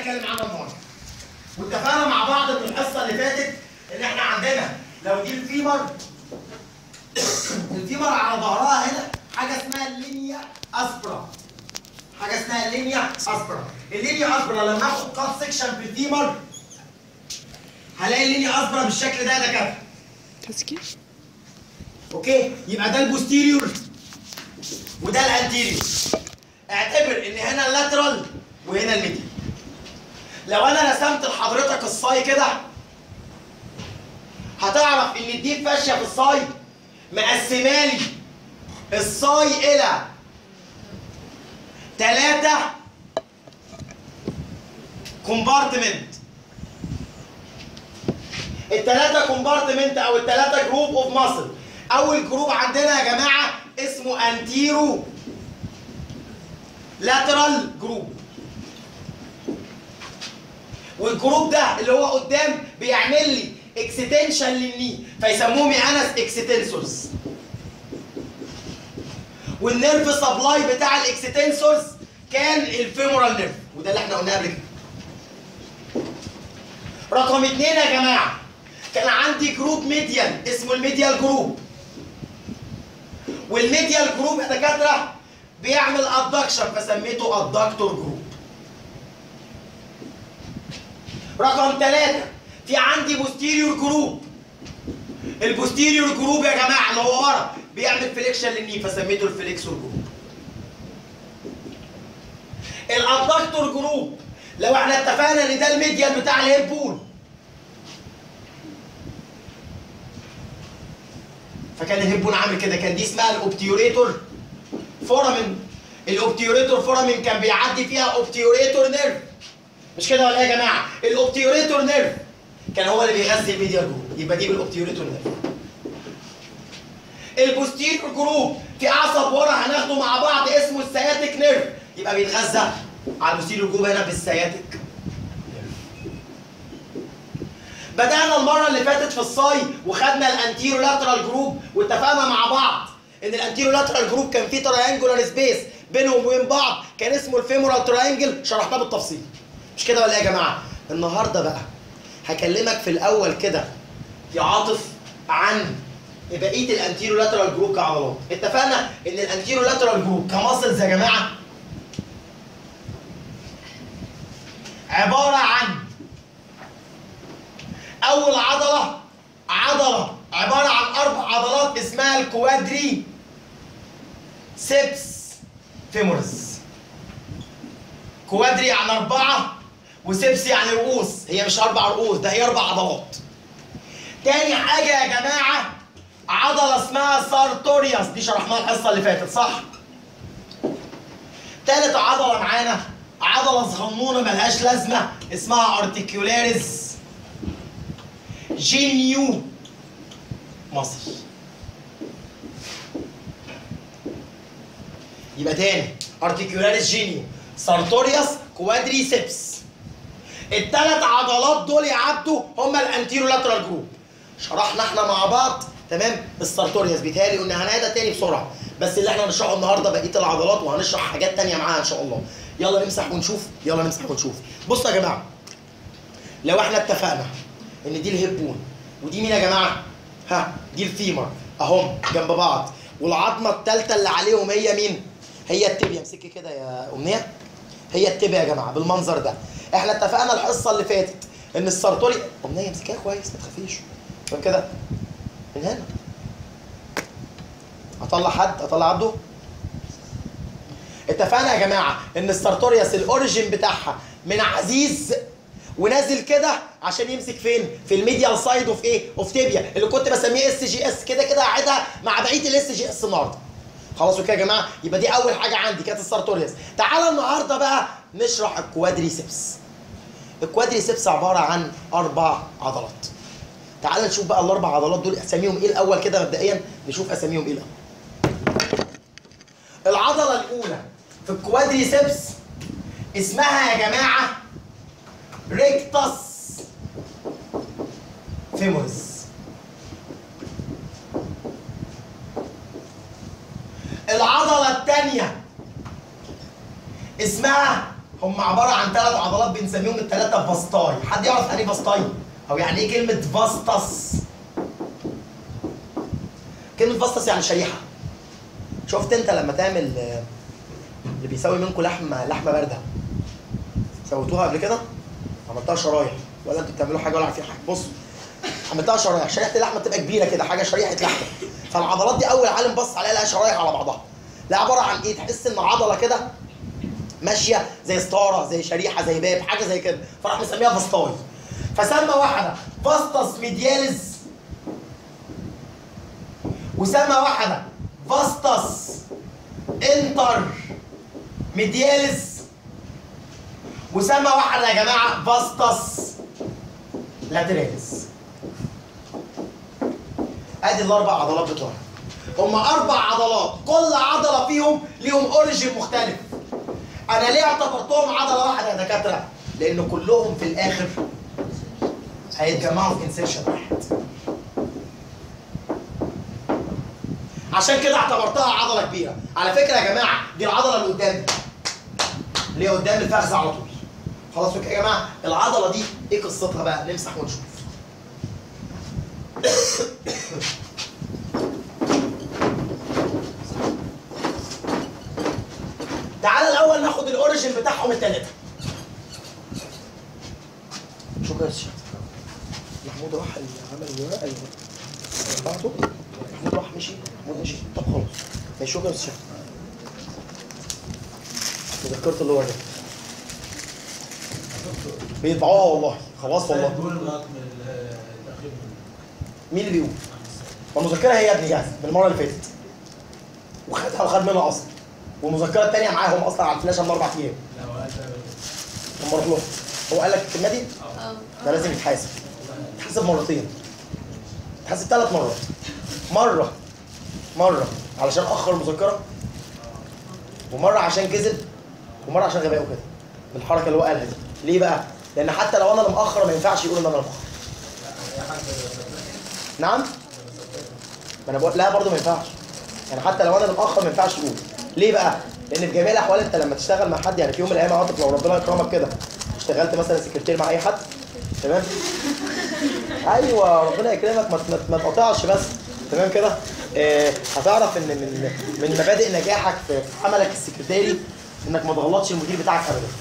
هنتكلم عنها النهارده واتفقنا مع بعض من الحصه اللي فاتت ان احنا عندنا لو دي الفيمر الفيمر على ظهرها هنا حاجه اسمها اللينيا اسبرا حاجه اسمها اللينيا اسبرا اللينيا اسبرا لما اخد كات سكشن في الفيمر هلاقي اللينيا اسبرا بالشكل ده يا دكاتره تسكير اوكي يبقى ده البوستيريور وده الانتيريور اعتبر ان هنا اللاترال وهنا الميديال لو انا رسمت لحضرتك الصاي كده هتعرف ان الديب فاشيه في الصاي مقسمالي الصاي الى ثلاثة كومبارتمنت الثلاثة كومبارتمنت او الثلاثة جروب اوف ماسل اول جروب عندنا يا جماعة اسمه انتيرو لاترال جروب والجروب ده اللي هو قدام بيعمل لي اكستنشن للني فيسموهم يا انس اكستنسورز والنيرف سبلاي بتاع الاكستنسورز كان الفيمورال نيرف وده اللي احنا قلناه قبل كده رقم اتنين يا جماعه كان عندي جروب ميديال اسمه الميديال جروب والميديال جروب يا دكاتره بيعمل ادكشن فسميته ادكتور جروب رقم ثلاثة في عندي بوستيريور جروب البوستيريور جروب يا جماعه اللي هو ورا بيعمل فليكشن للني فسميته الفليكسور جروب الادكتور جروب لو احنا اتفقنا ان ده الميديال بتاع الهيب بول فكان الهيب بول عامل كده كان دي اسمها الاوبتيوريتور فورامين الاوبتيوريتور فورامين كان بيعدي فيها اوبتيوريتور نيرف مش كده ولا ايه يا جماعه الاوبتيوريتور نيرف كان هو اللي بيغذي الميديال جروب يبقى دي بالاوبتيوريتور نيرف البوستيريور جروب في عصب ورا هناخده مع بعض اسمه السياتيك نيرف يبقى بيتغذى على البوستيريور جروب هنا بالسياتيك بدأنا المرة اللي فاتت في الصاي وخدنا الانتيرو لاترال جروب واتفقنا مع بعض ان الانتيرو لاترال جروب كان فيه تراينجولار سبيس بينهم وبين بعض كان اسمه الفيمورال تراينجل شرحناه بالتفصيل مش كده ولا ايه يا جماعه النهارده بقى هكلمك في الاول كده يا عاطف عن بقيه الانتيرو لاترال جروب كعضلات اتفقنا ان الانتيرو لاترال جروب كماسلز يا جماعه عباره عن اول عضله عضله عباره عن اربع عضلات اسمها الكوادري سيبس فيمورس كوادري يعني اربعه وسيبس يعني رؤوس هي مش اربع رؤوس ده هي اربع عضلات تاني حاجه يا جماعه عضله اسمها سارتوريوس دي شرحناها الحصه اللي فاتت صح تالت عضله معانا عضله صغنونه ملهاش لازمه اسمها ارتيكولاريس جينيو مصر يبقى تاني ارتيكولاريس جينيو سارتوريوس كوادريسبس الثلاث عضلات دول يا عبدو هما الانتيرو لاترال جروب شرحنا احنا مع بعض تمام السارتوريوس بيتهيألي قلنا هنعيدها تاني بسرعه بس اللي احنا هنشرحه النهارده بقيه العضلات وهنشرح حاجات تانية معاها ان شاء الله يلا نمسح ونشوف يلا نمسح ونشوف بصوا يا جماعه لو احنا اتفقنا ان دي الهيب بون ودي مين يا جماعه ها دي الفيمر اهم جنب بعض والعظمه الثالثه اللي عليهم هي مين هي التibia امسكي كده يا امنيه هي التibia يا جماعه بالمنظر ده احنا اتفقنا الحصه اللي فاتت ان السارتوري امنيه امسكيها كويس ما تخافيش فاهم كده من هنا اطلع حد اطلع عبده اتفقنا يا جماعه ان السارتوريوس الاوريجين بتاعها من عزيز ونازل كده عشان يمسك فين؟ في الميديال سايد اوف ايه؟ اوف تيبيا اللي كنت بسميه اس جي اس كده كده هعيدها مع بقيه الاس جي اس النهارده. خلاص كده يا جماعه يبقى دي اول حاجه عندي كانت السارتوريوس. تعالى النهارده بقى نشرح الكوادريسبس. الكوادريسبس عباره عن اربع عضلات. تعالى نشوف بقى الاربع عضلات دول اساميهم ايه الاول كده مبدئيا نشوف اساميهم ايه الاول. العضله الاولى في الكوادريسبس اسمها يا جماعه ريكتس فيمورس العضلة الثانية اسمها هم عباره عن ثلاث عضلات بنسميهم الثلاثه فاستاي حد يعرف يعني ايه فاستاي او يعني ايه كلمه فاستس كلمه فاستس يعني شريحه شفت انت لما تعمل آه، اللي بيسوي منكم لحمه لحمه بارده سويتوها قبل كده عملتها شرايح ولا انتوا بتعملوا حاجه ولا في حاجه بص عملتها شرايح شريحه اللحمه بتبقى كبيره كده حاجه شريحه لحمه فالعضلات دي اول عالم بص عليها لقى شرايح على بعضها لا عباره عن ايه تحس ان عضله كده ماشيه زي ستاره زي شريحه زي باب حاجه زي كده فراح مسميها فاستاي فسمى واحده فاستس ميدياليز وسمى واحده فاستس انتر ميدياليز وسمى واحده يا جماعه فاستس لاتراليز ادي الاربع عضلات بتوعها هم اربع عضلات كل عضله فيهم ليهم اوريجين مختلف انا ليه اعتبرتهم عضله واحده يا دكاتره لان كلهم في الاخر هيتجمعوا في انسيرشن واحد عشان كده اعتبرتها عضله كبيره على فكره يا جماعه دي العضله اللي قدام دي اللي هي قدام الفخذ على طول خلاص كده يا جماعه العضله دي ايه قصتها بقى نمسح ونشوف تعالى الاول ناخد الاوريجين بتاعهم الثلاثه شكرا يا شيخ محمود راح عمل الورقه اللي بعته محمود راح مشي محمود مشي طب خلاص ماشي شكرا يا شيخ تذكرت اللي هو ده بيطبعوها والله خلاص والله دول لغايه من التقريب مين اللي بيقول؟ والمذكره هي يا ابني جاهزه من المره اللي فاتت وخدها وخد منها اصلا والمذكره الثانيه معاهم اصلا على الفلاشه من اربع ايام لا وقت لما اروح لهم هو قال لك الكلمه دي اه ده لازم يتحاسب يتحاسب مرتين يتحاسب ثلاث مرات مره مره علشان اخر المذكره ومره عشان كذب ومره عشان غباء وكده بالحركه اللي هو قالها دي ليه بقى؟ لان حتى لو انا اللي مأخر ما ينفعش يقول ان انا اللي مأخر اي حد نعم؟ ما انا بقول لا برضه ما ينفعش يعني حتى لو انا اللي مأخر ما ينفعش يقول ليه بقى؟ لان في جميع الاحوال انت لما تشتغل مع حد يعني في يوم من الايام عاطف لو ربنا يكرمك كده اشتغلت مثلا سكرتير مع اي حد تمام؟ ايوه ربنا يكرمك ما ما- ما تقطعش بس تمام كده؟ آه هتعرف ان من من مبادئ نجاحك في عملك السكرتاري انك ما تغلطش المدير بتاعك ابدا.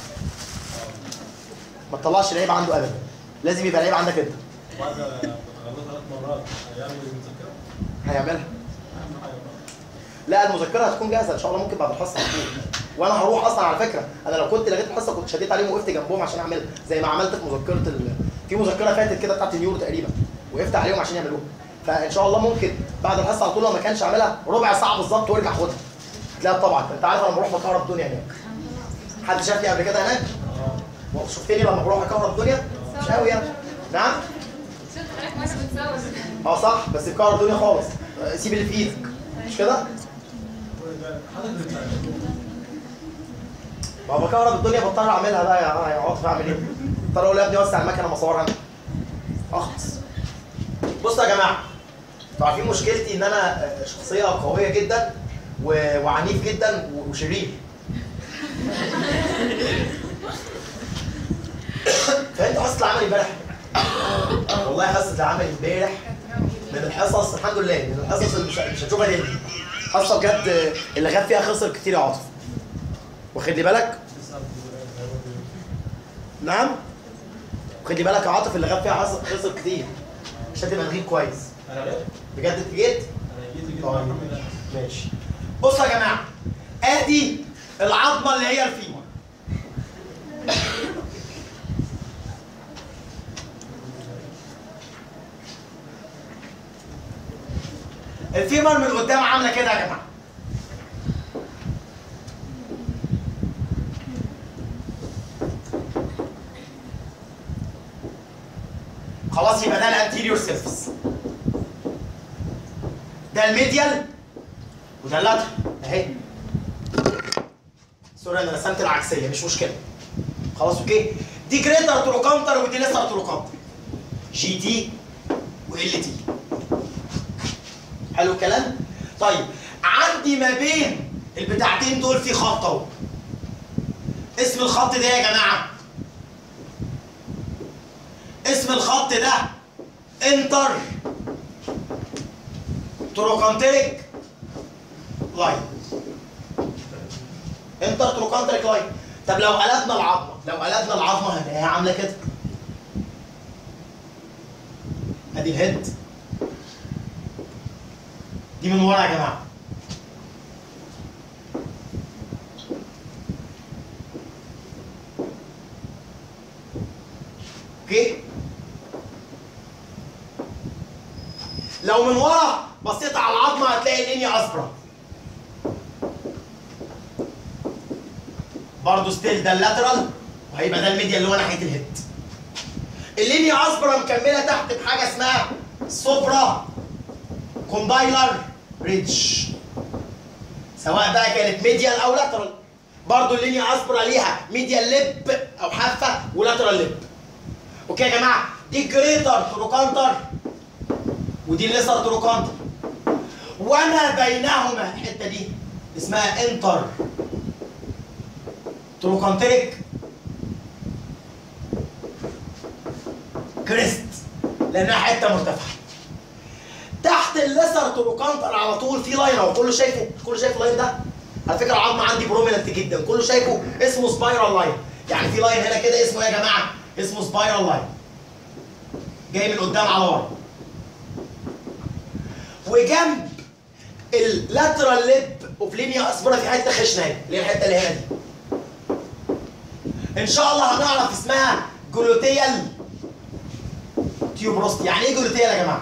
ما تطلعش العيب عنده ابدا. لازم يبقى العيب عندك انت. بعد ما تغلط ثلاث مرات هيعمل المذكره هيعملها. اهم حاجه بقى. لا المذكره هتكون جاهزه ان شاء الله ممكن بعد الحصه على طول وانا هروح اصلا على فكره انا لو كنت لغيت الحصه كنت شديت عليهم وقفت جنبهم عشان اعملها زي ما عملت في مذكره ال... في مذكره فاتت كده بتاعت اليورو تقريبا وقفت عليهم عشان يعملوها فان شاء الله ممكن بعد الحصه على طول لو ما كانش عاملها ربع ساعه بالظبط وارجع خدها هتلاقيها طبعا انت عارف انا بروح بكهرب الدنيا هناك حد شافني قبل كده هناك شفتني لما بروح اكهرب الدنيا مش قوي يعني نعم شفت حضرتك وانا بتصور اه صح بس بكهرب الدنيا خالص سيب اللي في ايدك مش كده حضرتك بتعمل. ما هو بكهرب الدنيا بضطر اعملها بقى يا يا عاطف اعمل ايه؟ بضطر اقول يا ابني وسع المكنه مصورها انا. اخلص. بصوا يا جماعه انتوا عارفين مشكلتي ان انا شخصيه قويه جدا و- وعنيف جدا و- وشرير. فانت حصه العمل امبارح والله حصه العمل امبارح من الحصص الحمد لله من الحصص اللي مش مش هتشوفها تاني حصه بجد اللي غاب فيها خسر كتير يا عاطف واخد لي بالك تسأل نعم خلي بالك يا عاطف اللي غاب فيها خسر خسر كتير مش هتبقى تغيب كويس انا ليه؟ بجد انت جيت انا جيت جيت طيب. الحمد لله. ماشي بصوا يا جماعه ادي العظمه اللي هي الفيمر الفيمر من قدام عامله كده يا جماعه خلاص يبقى ده الانتيريور سيرفيس ده الميديال وده اللاتر اهي سوري انا رسمت العكسيه مش مشكله خلاص اوكي دي جريتر تروكانتر ودي ليسر تروكانتر جي تي وال تي حلو الكلام طيب عندي ما بين البتاعتين دول في خط اهو اسم الخط ده يا جماعه اسم الخط ده انتر تروكانتريك لاين انتر تروكانتريك لاين طب لو قلبنا العظمه لو قلبنا العظمه هتلاقيها عامله كده ادي الهيد دي من ورا يا جماعه اوكي لو من ورا بصيت على العظمه هتلاقي اللينيا اسبرا برضه ستيل ده اللاترال وهيبقى ده الميديا اللي هو ناحيه الهيد اللينيا اسبرا مكمله تحت بحاجه اسمها سوبرا كوندايلر ريدج سواء بقى كانت ميديال او لاترال برضه اللينيا اسبرا ليها ميديال ليب او حافه ولاترال ليب اوكي يا جماعه دي جريتر تروكانتر ودي الليسر تروكانتر وما بينهما الحته دي اسمها انتر تروكانتريك كريست لانها حته مرتفعه تحت الليسر تروكانتر على طول في لاين اهو كله شايفه كله شايف اللاين ده على فكره العظم عندي بروميننت جدا كله شايفه اسمه سبايرال لاين يعني في لاين هنا كده اسمه إيه يا جماعه اسمه سبايرال لاين جاي من قدام على ورا وجنب اللاترال ليب اوف لينيا اسبرا في حته خشنه اهي اللي هي الحته اللي هنا دي ان شاء الله هنعرف اسمها جلوتيال تيوبروست يعني ايه جلوتيال يا جماعه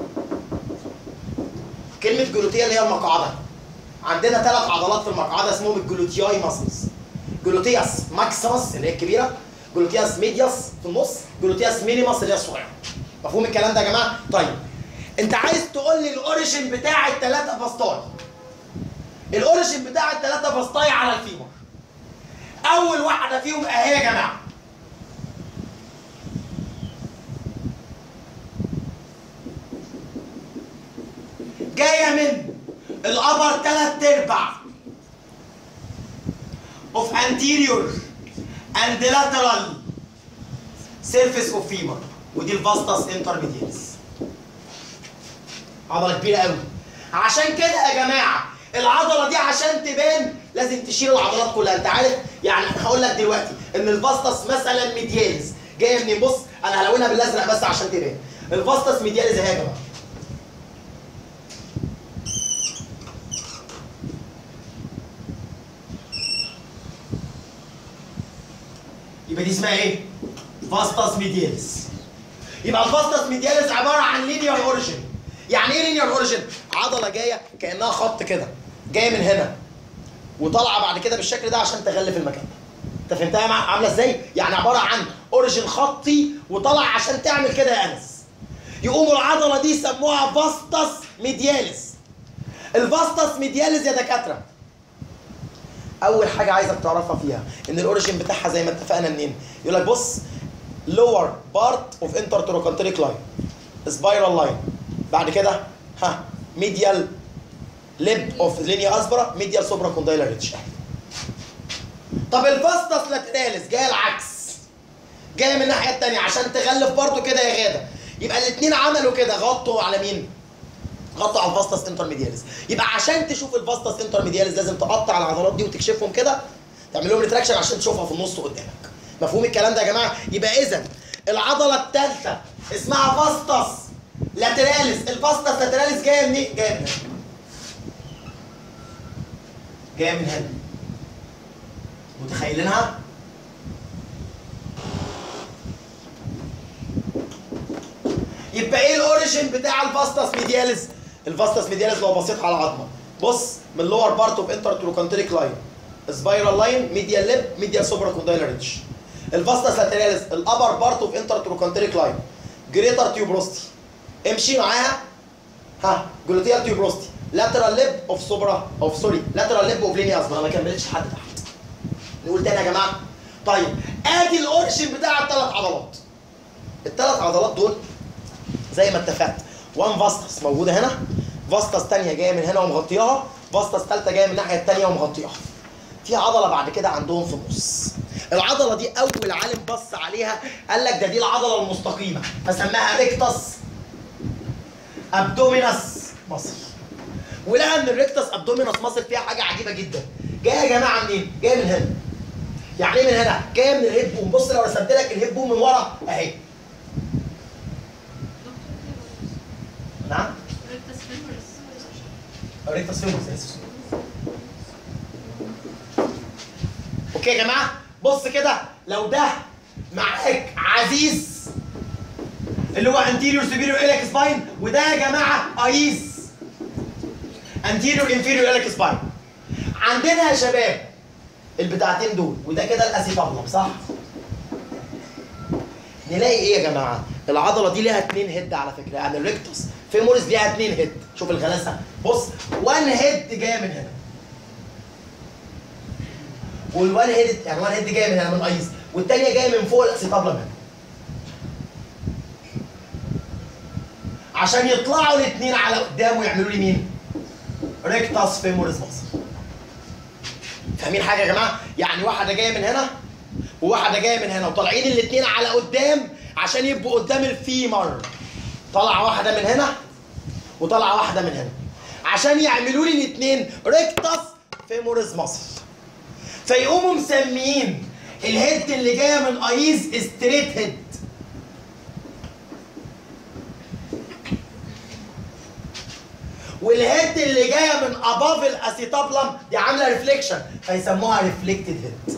كلمه جلوتيال اللي هي المقعده عندنا ثلاث عضلات في المقعده اسمهم الجلوتياي ماسلز جلوتياس ماكسيمس اللي هي الكبيره جلوتياس ميدياس في النص جلوتياس مينيماس اللي هي الصغيره مفهوم الكلام ده يا جماعه طيب انت عايز تقول لي الاوريجين بتاع الثلاثه فاسطاي الاوريجين بتاع الثلاثه فاسطاي على الفيمور اول واحده فيهم اهي يا جماعه جايه من الابر ثلاث ارباع of anterior and lateral surface of femur ودي الفاستس انترميديالس عضله كبيره قوي عشان كده يا جماعه العضله دي عشان تبان لازم تشيل العضلات كلها انت عارف يعني انا هقول لك دلوقتي ان الفاستس مثلا ميديالز جايه منين بص انا هلونها بالازرق بس عشان تبان الفاستس ميديالز اهي يا جماعه يبقى دي اسمها ايه؟ فاستس ميديالس يبقى الفاستس ميديالس عباره عن لينير اوريجين يعني ايه لينير اوريجين؟ عضله جايه كانها خط كده جايه من هنا وطالعه بعد كده بالشكل ده عشان تغلف المكان ده انت فهمتها يا مع- عامله ازاي؟ يعني عباره عن اوريجين خطي وطلع عشان تعمل كده يا انس يقوموا العضله دي يسموها فاستس ميديالس الفاستس ميديالس يا دكاتره اول حاجه عايزك تعرفها فيها ان الاوريجين بتاعها زي ما اتفقنا منين يقول لك بص lower part of intertrochanteric line spiral line بعد كده ها medial lip of linea aspera medial supracondylar ridge طب الفاستس لاتراليس جايه العكس جايه من الناحيه الثانيه عشان تغلف برضو كده يا غاده يبقى الاثنين عملوا كده غطوا على مين غطوا على الفاستس انترميدياليس يبقى عشان تشوف الفاستس انترميدياليس لازم تقطع العضلات دي وتكشفهم كده تعمل لهم ريتراكشن عشان تشوفها في النص قدامك مفهوم الكلام ده يا جماعه يبقى اذا العضله الثالثه اسمها فاستس لاتراليس الفاستس لاتراليس جايه منين جايه من هنا جايه من هنا متخيلينها يبقى ايه الاوريجين بتاع الفاستس ميدياليس الفاستس ميدياليس لو بصيت على العظمه بص من اللور بارت اوف انتر تروكانتريك لاين سبايرال لاين ميديال ليب ميديال سوبرا كوندايلر ريدج الفاستس لاتراليس الابر بارت اوف انتر تروكانتريك لاين جريتر تيوبروستي امشي معاها ها جلوتيال تيوبروستي لاترال ليب اوف سوبرا اوف سوري لاترال ليب اوف لينيا اصبر انا ما كملتش لحد تحت نقول تاني يا جماعه طيب ادي الاوريجين بتاع الثلاث عضلات الثلاث عضلات دول زي ما اتفقت وان فاستس موجوده هنا فاستس ثانيه جايه من هنا ومغطياها فاستس ثالثه جايه من الناحيه الثانيه ومغطياها في عضله بعد كده عندهم في النص العضله دي اول عالم بص عليها قال لك ده دي العضله المستقيمه فسماها ريكتس ابدومينس مصل ولقى ان الريكتس ابدومينس مصل فيها حاجه عجيبه جدا جايه يا جماعه منين جايه من هنا يعني ايه من هنا جايه من الهيب بوم بص لو رسمت لك الهيب بوم من ورا اهي نعم ريكتس فيمورس اسف اوكي يا جماعه بص كده لو ده معاك عزيز اللي هو انتيريور سوبيريور اليك سباين وده يا جماعه ايز انتيريور انفيريور اليك سباين عندنا يا شباب البتاعتين دول وده كده الاسيتابلم صح نلاقي ايه يا جماعه العضله دي ليها اتنين هيد على فكره يعني الريكتوس فيموريس ليها اتنين هيد شوف الغلاسه بص وان هيد جايه من هنا والوان هيد يعني وان هيد جايه من هنا من ايس والتانيه جايه من فوق الاسيتابلم هنا عشان يطلعوا الاثنين على قدام ويعملوا لي مين؟ ريكتاس فيموريس مصر فاهمين حاجه يا جماعه؟ يعني واحده جايه من هنا وواحده جايه من هنا وطالعين الاثنين على قدام عشان يبقوا قدام الفيمر طالعه واحده من هنا وطالعه واحده من هنا عشان يعملوا لي الاثنين ريكتاس فيموريس مصر فيقوموا مسميين الهيد اللي جايه من ايز ستريت هيد والهيد اللي جايه من اباف الاسيتابلم دي عامله ريفليكشن فيسموها ريفليكتد هيد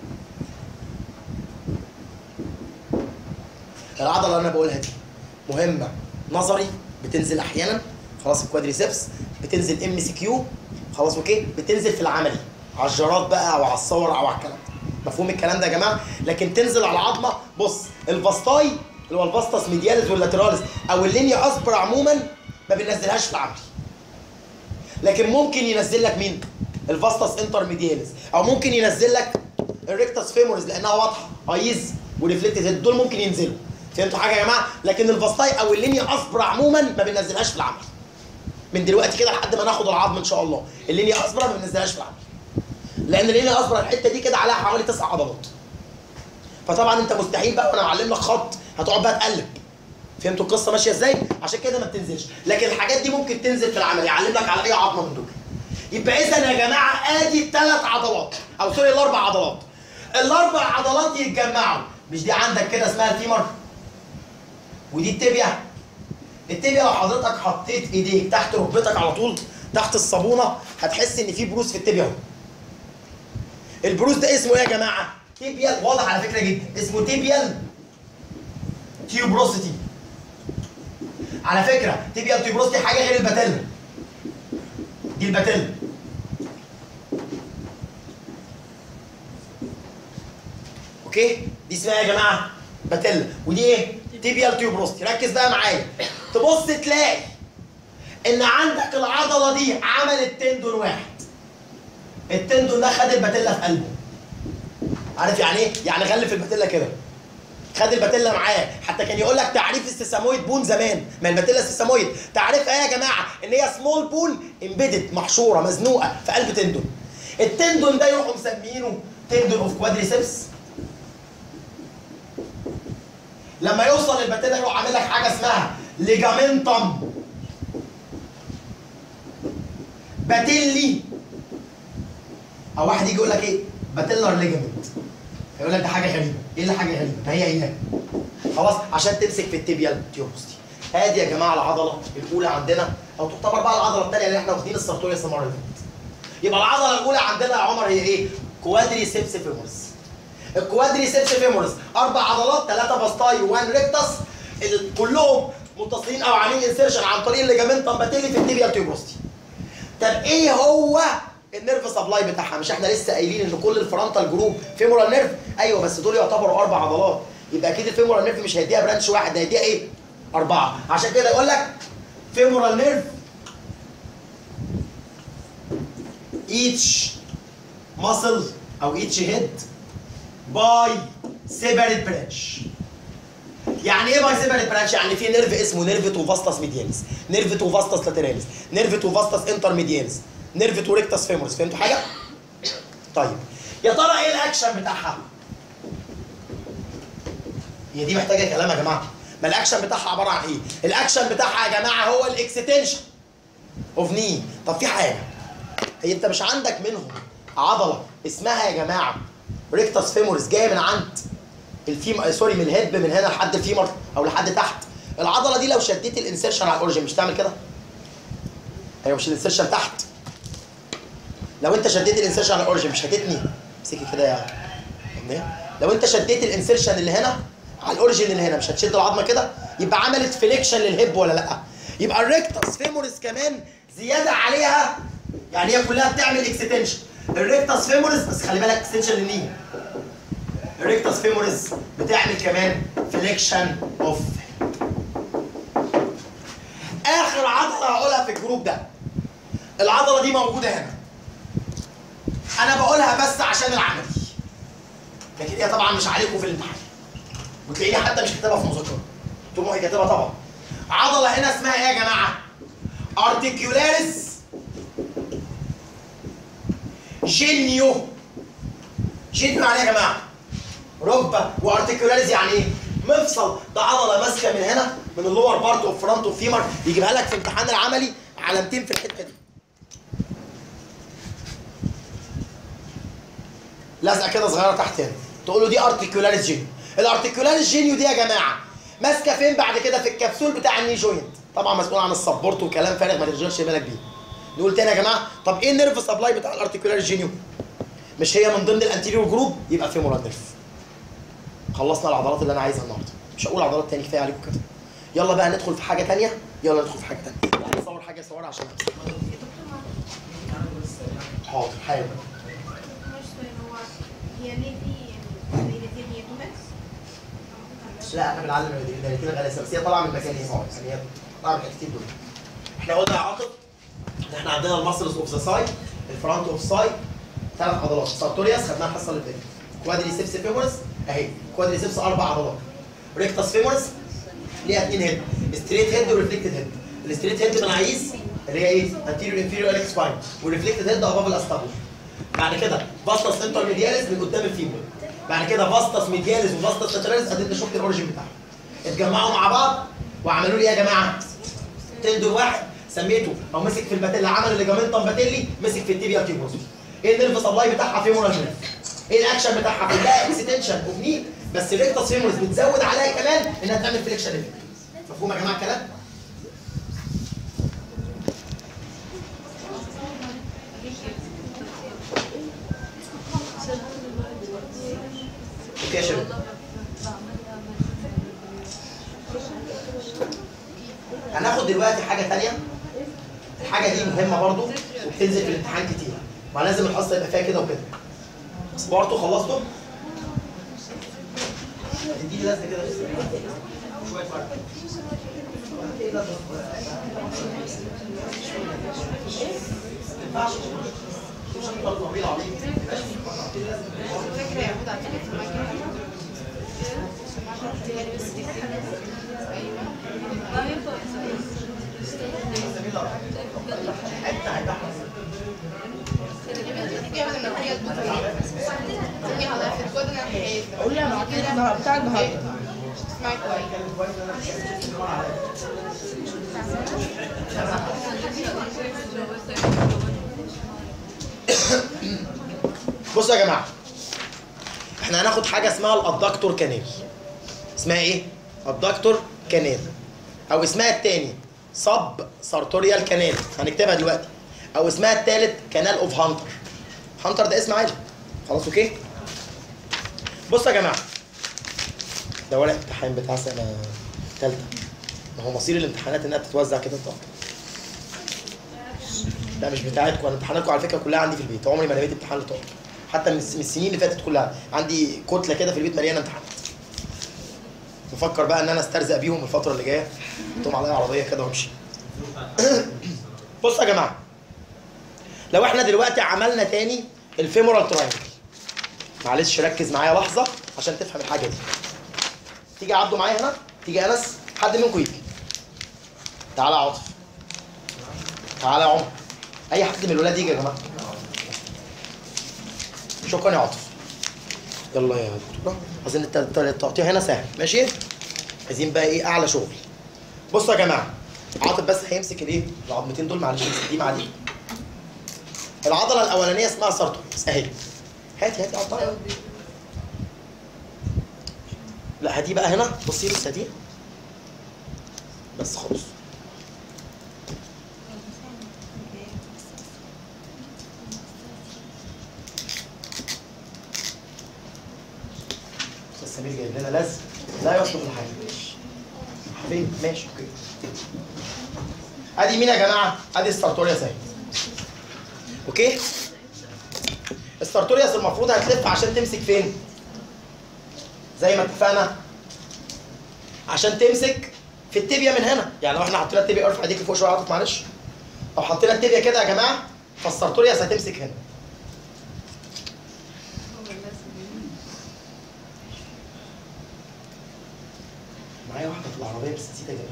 العضله اللي انا بقولها دي مهمه نظري بتنزل احيانا خلاص الكوادريسبس بتنزل ام سي كيو خلاص اوكي بتنزل في العملي على الجرات بقى او على الصور او على الكلام ده مفهوم الكلام ده يا جماعه لكن تنزل على العظمه بص الفاستاي اللي هو الفاستس ميدياليس واللاتراليس او اللينيا اسبر عموما ما بننزلهاش في العملي لكن ممكن ينزل لك مين الفاستس انترميدياليس او ممكن ينزل لك الريكتس فيموريس لانها واضحه ايز وريفلكتد دول ممكن ينزلوا فهمتوا حاجه يا جماعه لكن الفاستاي او اللينيا اسبر عموما ما بننزلهاش في العمل من دلوقتي كده لحد ما ناخد العظم ان شاء الله اللينيا اسبر ما بننزلهاش في العمل لان اللينيا اسبر الحته دي كده عليها حوالي تسع عضلات فطبعا انت مستحيل بقى وانا معلم لك خط هتقعد بقى تقلب فهمتوا القصه ماشيه ازاي عشان كده ما بتنزلش لكن الحاجات دي ممكن تنزل في العمل يعلم لك على اي عظمه من دول يبقى اذا يا جماعه ادي الثلاث عضلات او سوري الاربع عضلات الاربع عضلات يتجمعوا مش دي عندك كده اسمها الفيمر ودي التibia التibia لو حضرتك حطيت ايديك تحت ركبتك على طول تحت الصابونه هتحس ان في بروز في التibia اهو البروز ده اسمه ايه يا جماعه تيبيال واضح على فكره جدا اسمه تيبيال تيوبروسيتي على فكره تيبيال تيوبروسيتي حاجه غير الباتيلا دي الباتيلا اوكي دي اسمها يا جماعه باتيلا ودي ايه تيبيال تيوبروسيتي ركز بقى معايا تبص تلاقي ان عندك العضله دي عملت تندون واحد التندون ده خد الباتيلا في قلبه عارف يعني ايه؟ يعني غلف الباتيلا كده خد الباتيلا معاه حتى كان يقول لك تعريف السيسامويد بون زمان ما الباتيلا السيسامويد تعريفها ايه يا جماعه ان هي سمول بون امبيدد محشوره مزنوقه في قلب تندون التندون ده يروحوا مسمينه تندون اوف كوادريسبس لما يوصل الباتيلا يروح عامل لك حاجه اسمها ليجامنتم باتيلي او واحد يجي يقول لك ايه باتيلر ليجامنت يقول لك ده حاجه غريبه ايه اللي حاجه غريبه ما هي هي خلاص عشان تمسك في التيبيال تيوبوستي ادي يا جماعه العضله الاولى عندنا او تعتبر بقى العضله الثانيه اللي احنا واخدين السارتوريوس المره اللي فاتت يبقى العضله الاولى عندنا يا عمر هي ايه كوادريسبس فيمورس الكوادريسبس فيمورس اربع عضلات ثلاثه باستاي وان ريكتس ال- كلهم متصلين او عاملين انسيرشن عن طريق الليجامنتم باتيلي في التيبيال تيوبوستي طب ايه هو النيرف سبلاي بتاعها مش احنا لسه قايلين ان كل الفرونتال جروب فيمورال نيرف ايوه بس دول يعتبروا اربع عضلات يبقى اكيد الفيمورال نيرف مش هيديها برانش واحد ده هيديها ايه اربعه عشان كده يقول لك فيمورال نيرف each muscle او each head by separate branch يعني ايه باي سيبريت برانش؟ يعني في نيرف اسمه نيرف تو فاستس ميديانس، نيرف تو فاستس لاتراليس، نيرف تو فاستس انترميديانس، نيرف تو ريكتس فيمورس، فهمتوا حاجه؟ طيب يا ترى ايه الاكشن بتاعها؟ هي دي محتاجه كلام يا جماعه ما الاكشن بتاعها عباره عن ايه الاكشن بتاعها يا جماعه هو الاكستنشن اوف ني طب في حاجه هي انت مش عندك منهم عضله اسمها يا جماعه ريكتاس فيمورس جايه من عند الفيم سوري من الهيد من هنا لحد الفيمر او لحد تحت العضله دي لو شديت الانسيرشن على الاوريجن مش تعمل كده ايوه مش الانسيرشن تحت لو انت شديت الانسيرشن على الاوريجن مش هتتني امسكي كده يا أمنية. لو انت شديت الانسيرشن اللي هنا على الاوريجن اللي هنا مش هتشد العظمه كده يبقى عملت فليكشن للهيب ولا لا يبقى الريكتاس فيمورس كمان زياده عليها يعني هي كلها بتعمل اكستنشن الريكتاس فيمورس بس خلي بالك اكستنشن للني الريكتاس فيمورس بتعمل كمان فليكشن اوف اخر عضله هقولها في الجروب ده العضله دي موجوده هنا انا بقولها بس عشان العملي لكن هي طبعا مش عليكم في الامتحان وتلاقيني حتى مش كاتبها في مذكره طموحي كاتبها طبعا عضله هنا اسمها ايه يا جماعه ارتيكيولاريس جينيو جينيو يعني ايه يا جماعه ركبه وارتيكيولاريس يعني ايه مفصل ده عضله ماسكه من هنا من اللور بارت اوف فرونت اوف فيمر يجيبها لك في امتحان العملي علامتين في الحته دي لازقه كده صغيره تحت هنا تقول له دي ارتيكولاريس جينيو الارتيكولاريس جينيو دي يا جماعه ماسكه فين بعد كده في الكبسول بتاع الني جوينت طبعا مسؤول عن السبورت وكلام فارغ ما تشغلش بالك بيه نقول تاني يا جماعه طب ايه النيرف سبلاي بتاع الارتيكولاريس جينيو مش هي من ضمن الانتيريور جروب يبقى فيمورال نيرف خلصنا العضلات اللي انا عايزها النهارده مش هقول عضلات تاني كفايه عليكم كده يلا بقى ندخل في حاجه تانية يلا ندخل في حاجه تانية يعني نصور حاجه صورها عشان حاضر حاول هي ليه في ليلتين هي تو بس؟ لا احنا بنعلم الدايرتين الغلاسه بس هي طالعه من مكان ايه خالص يعني هي طالعه من الحتتين دول احنا قلنا يا عاطف ان احنا عندنا المسلز اوف ذا سايد الفرونت اوف سايد ثلاث عضلات سارتورياس خدناها الحصه اللي فاتت كوادريسيبس فيمورس اهي كوادريسيبس اربع عضلات ريكتاس فيمورس ليها اثنين هيد ستريت هيد وريفلكتد هيد الستريت هيد من عايز اللي هي ايه انتيريور انفيريور اليك سباين والريفلكتد هيد اباف الاستابل بعد كده فاستس انتر ميدياليس من قدام الفيمور بعد كده فاستس ميدياليس وفاستس لاتراليس اديت شفت الاوريجن بتاعهم اتجمعوا مع بعض وعملوا لي ايه يا جماعه تندون واحد سميته او مسك في الباتيلا عمل الليجامنتم باتيلي مسك في التيبيا تيبوس ايه النيرف سبلاي بتاعها فيمورال نيرف ايه الاكشن بتاعها كلها اكستنشن اوف ني بس الريكتاس فيمورس بتزود عليها كمان انها تعمل فليكشن للفيمور مفهوم يا جماعه الكلام اوكي يا شباب هناخد دلوقتي حاجه تانية الحاجه دي مهمه برضو وبتنزل في الامتحان كتير ما لازم الحصه يبقى فيها كده وكده سبورتو خلصتوا اديني لازمه كده شويه فرق إيه لازمة؟ ما ينفعش. مش هنفضل طويل عريض. فاكرة يا عمود على في المكان بس دي حاجة قول لي انا عطيت بتاع النهارده اسمعي كويس بصوا يا جماعه احنا هناخد حاجه اسمها الادكتور كانال اسمها ايه الدكتور كانال او اسمها التاني سب سارتوريال كانال هنكتبها دلوقتي او اسمها التالت كانال اوف هانتر هانتر ده اسم عادي خلاص اوكي بصوا يا جماعه ده ورق امتحان بتاع سنه ثالثه ما هو مصير الامتحانات انها تتوزع كده طبعا لا مش بتاعتكم انا امتحاناتكم على فكره كلها عندي في البيت عمري ما لقيت امتحان لطالب حتى من الس- من السنين اللي فاتت كلها عندي كتله كده في البيت مليانه امتحانات بفكر بقى ان انا استرزق بيهم الفتره اللي جايه احطهم عليا عربيه كده وامشي بصوا يا جماعه لو احنا دلوقتي عملنا تاني الفيمورال تراينجل معلش ركز معايا لحظه عشان تفهم الحاجه دي تيجي عبده معايا هنا تيجي انس حد منكم يجي تعالى يا عاطف تعالى يا عمر اي حد من الولاد يجي يا جماعه شكرا يا عاطف يلا يا دكتوره عايزين الت- الت- التقطيع هنا سهل ماشي عايزين بقى ايه اعلى شغل بصوا يا جماعه عاطف بس هيمسك الايه العظمتين دول معلش امسك دي مع دي العضله الاولانيه اسمها سارتوريوس اهي هاتي هاتي عضله لا هاتي بقى هنا بصي لسه دي بس خلاص استاذ سمير جايب لنا لزق لا يشرب الحاجه فين ماشي اوكي ادي مين يا جماعه ادي السارتوريوس اهي اوكي السارتوريوس المفروض هتلف عشان تمسك فين زي ما اتفقنا عشان تمسك في التibia من هنا يعني لو احنا حطينا التibia ارفع ايديك لفوق شويه عاطف معلش لو حطينا التibia كده يا جماعه فالسارتوريوس هتمسك هنا معايا واحده في العربيه بس نسيت اجيبها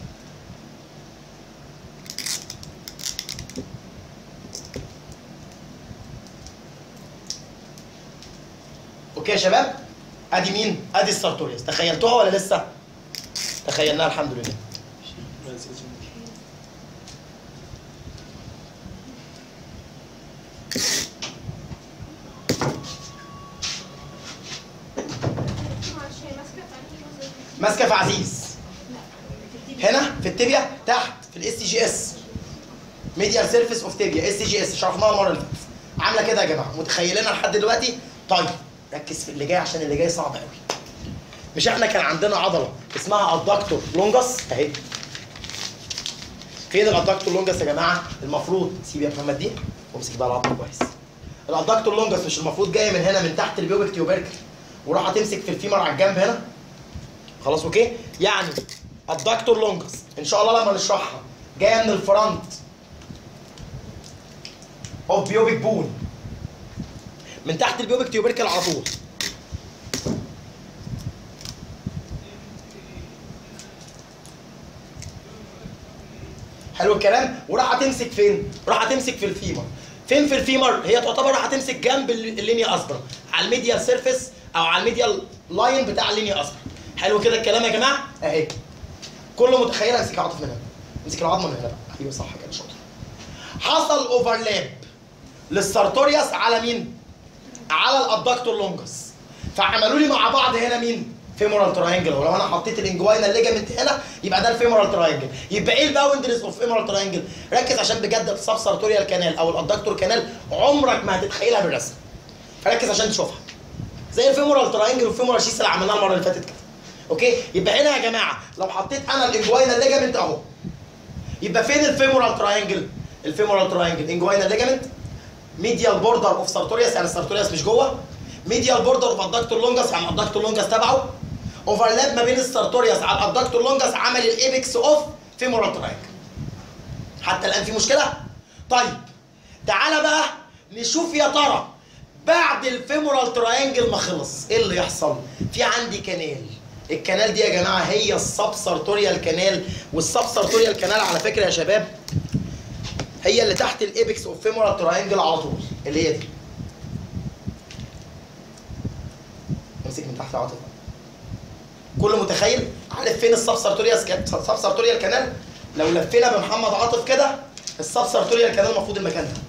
اوكي يا شباب ادي مين ادي السارتوريوس تخيلتوها ولا لسه تخيلناها الحمد لله معلش هي ماسكه في انهي جزء؟ ماسكه في عزيز لا هنا في التibia تحت في الاس جي اس ميديال سيرفيس اوف تibia اس جي اس شرحناها المره اللي فاتت عامله كده يا جماعه متخيلينها لحد دلوقتي طيب ركز في اللي جاي عشان اللي جاي صعب قوي مش احنا كان عندنا عضله اسمها الدكتور لونجس اهي فين الادكتور لونجس يا جماعه المفروض سيب يا محمد دي وامسك بقى العظم كويس الادكتور لونجس مش المفروض جايه من هنا من تحت البيوبك تيوبركل وراح تمسك في الفيمر على الجنب هنا خلاص اوكي يعني الدكتور لونجس ان شاء الله لما نشرحها جايه من الفرونت اوف بيوبك بون من تحت البيوبك تيوبركل على طول حلو الكلام وراح هتمسك فين راح هتمسك في الفيمر فين في الفيمر هي تعتبر راح هتمسك جنب ال- اللينيا اسبرا على الميديال سيرفيس او على الميديال لاين بتاع اللينيا اسبرا حلو كده الكلام يا جماعه اهي كله متخيل امسك عاطف من هنا امسك العظمه من هنا بقى ايوه صح كده شاطر حصل اوفرلاب للسارتوريوس على مين على الادكتور لونجس فعملوا لي مع بعض هنا مين فيمورال تراينجل ولو انا حطيت الانجوينا الليجامنت هنا يبقى ده الفيمورال تراينجل يبقى ايه الباوندريز اوف فيمورال تراينجل ركز عشان بجد السب سارتوريال كانال او الادكتور كانال عمرك ما هتتخيلها بالرسم فركز عشان تشوفها زي الفيمورال تراينجل والفيمورال شيس اللي عملناها المره اللي فاتت كده اوكي يبقى هنا يا جماعه لو حطيت انا الانجوينا الليجامنت اهو يبقى فين الفيمورال تراينجل الفيمورال تراينجل انجوينا ليجامنت ميديال بوردر اوف سارتوريوس يعني السارتوريوس مش جوه ميديال بوردر اوف ادكتور لونجس يعني الادكتور لونجس تبعه اوفرلاب ما بين السارتوريوس على الادكتور لونجس عمل الايبكس اوف فيمورال تراينجل حتى الان في مشكله طيب تعالى بقى نشوف يا ترى بعد الفيمورال تراينجل ما خلص ايه اللي يحصل في عندي كانال الكنال دي يا جماعه هي السب سارتوريال كانال والسب سارتوريال كانال على فكره يا شباب هي اللي تحت الايبكس اوف فيمورال تراينجل على طول اللي هي دي امسك من تحت عاطف كل متخيل عارف فين السب سارتوريال السب سارتوريال كانال لو لفينا بمحمد عاطف كده السب سارتوريال كانال المفروض المكان ده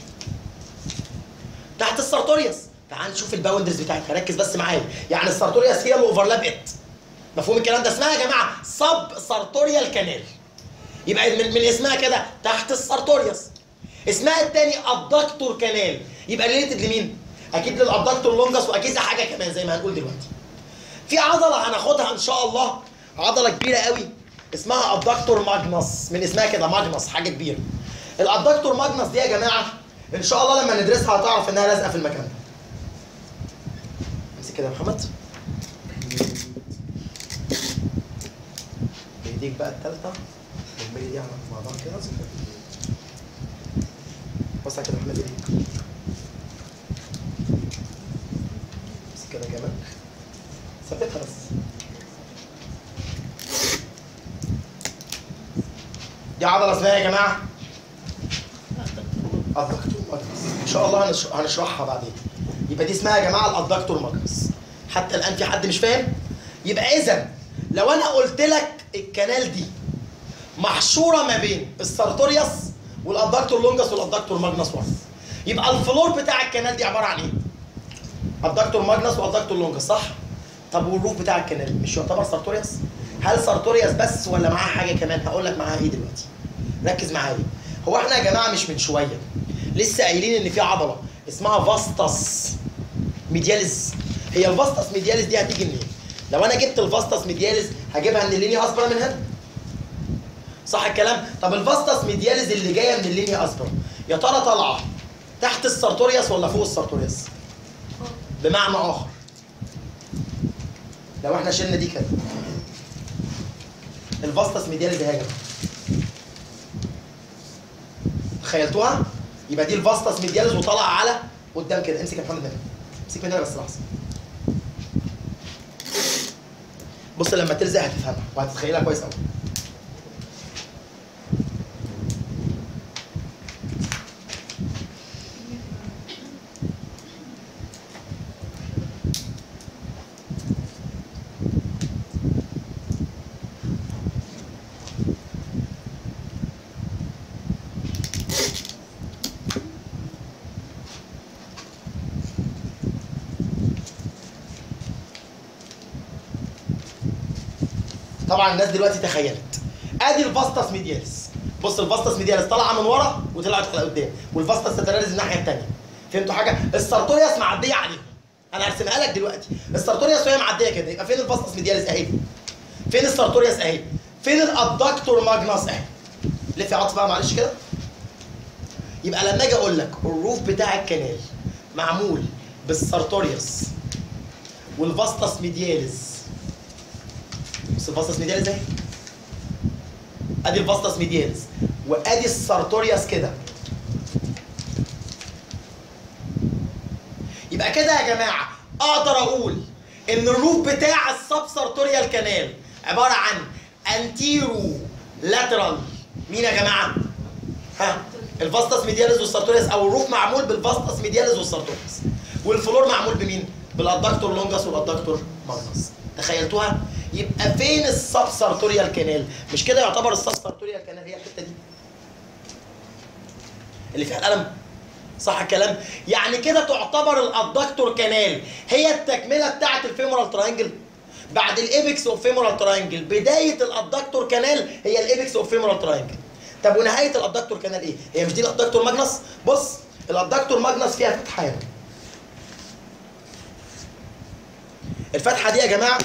تحت السارتوريوس تعال نشوف الباوندرز بتاعتها ركز بس معايا يعني السارتوريوس هي اللي اوفرلاب ات مفهوم الكلام ده اسمها يا جماعه سب سارتوريال كانال يبقى من, من اسمها كده تحت السارتوريوس اسمها التاني الدكتور كانال يبقى ريليتد لمين اكيد للابدكتور لونجس واكيد لحاجه كمان زي ما هنقول دلوقتي في عضله هناخدها ان شاء الله عضله كبيره قوي اسمها ابدكتور ماجنس من اسمها كده ماجنس حاجه كبيره الابدكتور ماجنس دي يا جماعه ان شاء الله لما ندرسها هتعرف انها لازقه في المكان ده امسك كده يا محمد بايديك بقى الثالثه والباقي دي مع بعض كده بص على كده يا محمد ايديك امسك كده كمان ثبتها بس دي عضله اسمها يا جماعه الدكتور ماجنس ان شاء الله هنش- هنشرحها بعدين يبقى دي اسمها يا جماعه الادكتور ماجنس حتى الان في حد مش فاهم يبقى اذا لو انا قلت لك الكنال دي محشوره ما بين السارتوريوس والادكتور لونجس والادكتور ماجنس ورا يبقى الفلور بتاع الكنال دي عباره عن ايه؟ الدكتور ماجنس والدكتور لونجس صح؟ طب والروف بتاع الكنال مش يعتبر سارتوريوس؟ هل سارتوريوس بس ولا معاه حاجه كمان؟ هقول لك معاها ايه دلوقتي؟ ركز معايا هو احنا يا جماعه مش من شويه لسه قايلين ان في عضله اسمها فاستس ميدياليز هي الفاستس ميدياليز دي هتيجي منين؟ لو انا جبت الفاستس ميدياليز هجيبها من اللينيا اسبرا من هنا صح الكلام؟ طب الفاستس ميدياليز اللي جايه من اللينيا اسبرا يا ترى طالعه تحت السارتوريوس ولا فوق السارتوريوس؟ بمعنى اخر لو احنا شلنا دي كده الفاستس ميدياليز اهي يا جماعه تخيلتوها؟ يبقى دي الفاستس ميدياليز وطالعه على قدام كده امسك يا محمد منها امسك منها بس لحظه بص لما تلزق هتفهمها وهتتخيلها كويس قوي طبعا الناس دلوقتي تخيلت ادي الفاستس ميدياليس بص الفاستس ميدياليس طالعه من ورا وطلعت لقدام والفاستس ستراليز الناحيه الثانيه فهمتوا حاجه السارتوريوس معديه عليهم انا هرسمها لك دلوقتي السارتوريوس وهي معديه كده يبقى فين الفاستس ميدياليس اهي فين السارتوريوس اهي فين الادكتور ماجنس اهي لف يا عاطف بقى معلش كده يبقى لما اجي اقول لك الروف بتاع الكنال معمول بالسارتوريوس والفاستس ميدياليس بص الفاستس ميدياليس اهي ادي الفاستس ميدياليس وادي السارتوريوس كده يبقى كده يا جماعه اقدر اقول ان الروف بتاع السب سارتوريال كانال عباره عن انتيرو لاترال مين يا جماعه؟ ها الفاستس ميدياليس والسارتوريوس او الروف معمول بالفاستس ميدياليس والسارتوريوس والفلور معمول بمين؟ بالادكتور لونجس والادكتور ماجنس تخيلتوها؟ يبقى فين السب سارتوريال كانال؟ مش كده يعتبر السب سارتوريال كانال هي الحته دي؟ اللي فيها القلم صح الكلام؟ يعني كده تعتبر الادكتور كانال هي التكمله بتاعه الفيمورال تراينجل بعد الايبكس اوف فيمورال تراينجل بدايه الادكتور كانال هي الايبكس اوف فيمورال تراينجل طب ونهايه الادكتور كانال ايه؟ هي مش دي الادكتور ماجنس؟ بص الادكتور ماجنس فيها فتحه هنا الفتحه دي يا جماعه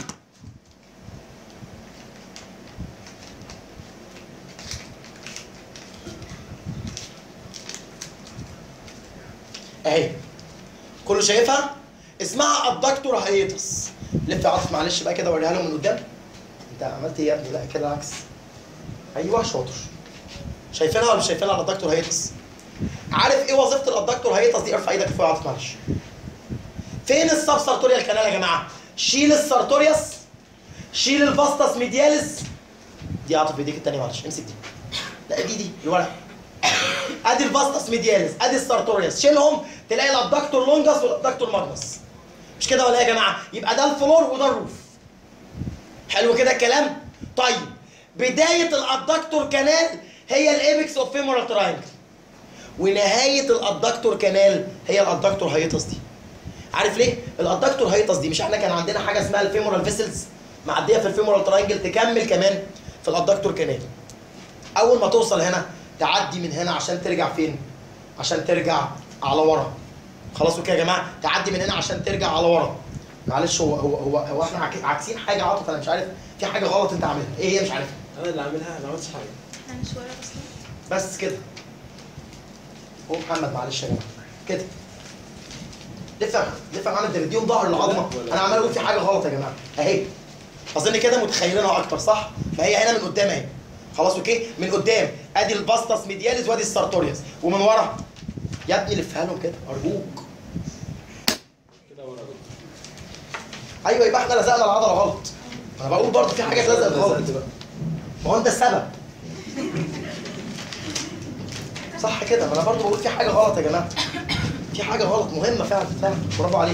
اهي كله شايفها اسمها الدكتور هيتس لف يا عاطف معلش بقى كده وريها لهم من قدام انت عملت ايه يا ابني لا كده العكس ايوه شاطر شايفينها ولا مش شايفينها الدكتور هيتس عارف ايه وظيفه الادكتور هيتس دي ارفع ايدك فوق يا عاطف معلش فين السب سارتوريال كانال يا جماعه شيل السارتوريوس شيل الفاستس ميدياليس دي عاطف ايديك التانية معلش امسك دي لا دي دي الورق ادي الفاستس ميدياليس ادي السارتوريوس شيلهم تلاقي الادكتور لونجس والادكتور ماجنس مش كده ولا ايه يا جماعه يبقى ده الفلور وده الروف حلو كده الكلام طيب بدايه الادكتور كانال هي الايبكس اوف فيمورال تراينجل ونهايه الادكتور كانال هي الادكتور هيتس دي عارف ليه الادكتور هيتس دي مش احنا كان عندنا حاجه اسمها الفيمورال فيسلز معديه في الفيمورال تراينجل تكمل كمان في الادكتور كانال اول ما توصل هنا تعدي من هنا عشان ترجع فين عشان ترجع على ورا خلاص كده يا جماعه تعدي من هنا عشان ترجع على ورا معلش هو هو هو, هو احنا عك- عاكسين حاجه عاطف انا مش عارف في حاجه غلط انت عاملها ايه هي مش عارفها انا اللي عاملها انا ما عملتش حاجه انا مش ورا اصلا بس كده هو محمد معلش يا جماعه كده لف يا محمد لف يا محمد ده مديهم ظهر العظمه انا عمال اقول في حاجه غلط يا جماعه اهي اظن كده متخيلينها اكتر صح ما هي هنا من قدام اهي خلاص اوكي من قدام ادي الباستس ميدياليس وادي السارتوريوس ومن ورا يا ابني لفها لهم كده ارجوك كده ورا ايوه يبقى احنا لزقنا العضله غلط انا بقول برضه في حاجه اتلزقت غلط لزقت بقى. ما هو انت السبب صح كده ما انا برضه بقول في حاجه غلط يا جماعه في في حاجه غلط مهمه فعلا فعلا برافو عليك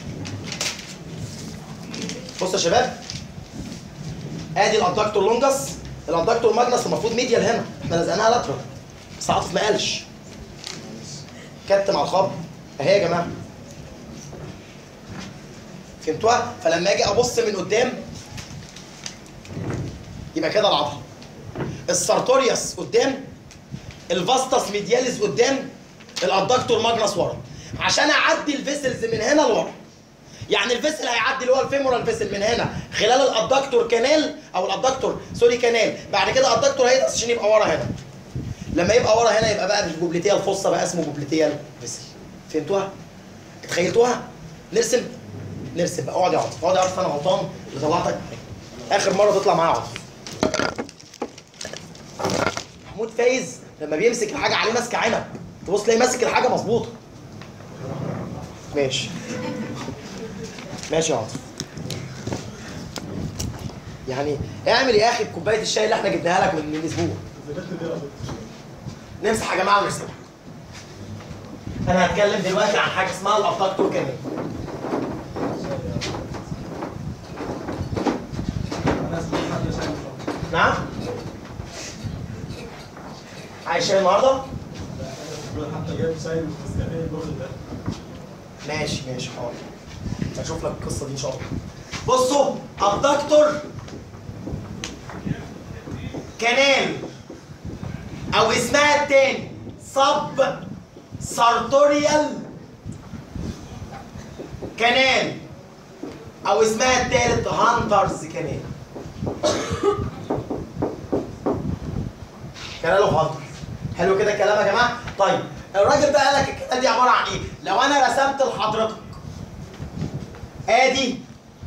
بص يا شباب ادي الادكتور لونجس الادكتور ماجنس المفروض ميديال هنا احنا لزقناها لاترال بس عاطف ما قالش كتم على الخط اهي يا جماعه فهمتوها فلما اجي ابص من قدام يبقى كده العضله السارتوريوس قدام الفاستس ميدياليس قدام الادكتور ماجنس ورا عشان اعدي الفيسلز من هنا لورا يعني الفيسل هيعدي اللي هو الفيمورال فيسل من هنا خلال الادكتور كانال او الادكتور سوري كانال بعد كده الادكتور هيدرس عشان يبقى ورا هنا لما يبقى ورا هنا يبقى بقى مش بوبليتيال فصه بقى اسمه بوبليتيال فيسل فهمتوها؟ اتخيلتوها؟ نرسم نرسم بقى اقعد يا عاطف اقعد يا عاطف انا غلطان اللي طلعتك اخر مره تطلع معايا عاطف محمود فايز لما بيمسك الحاجه عليه ماسكه عنب تبص تلاقي ماسك الحاجه مظبوطه ماشي ماشي يا عاطف يعني اعمل يا اخي بكوبايه الشاي اللي احنا جبناها لك من من اسبوع ذاكرت دي يا دكتور نمسح يا جماعه ونرسمها انا هتكلم دلوقتي عن حاجه اسمها الابدكتور كمان انا اسمي محمد شاهين نعم عايش شاي النهارده انا حتى جايب شاي من النسكافيه الجول ده ماشي ماشي حاضر هشوف لك القصه دي ان شاء الله بصوا الدكتور كانال او اسمها التاني سب سارتوريال كانال او اسمها التالت هانترز كانال كانال اوف هانترز حلو كده الكلام يا جماعه طيب الراجل بقى قال لك الكتاب دي عباره عن ايه لو انا رسمت لحضرتك ادي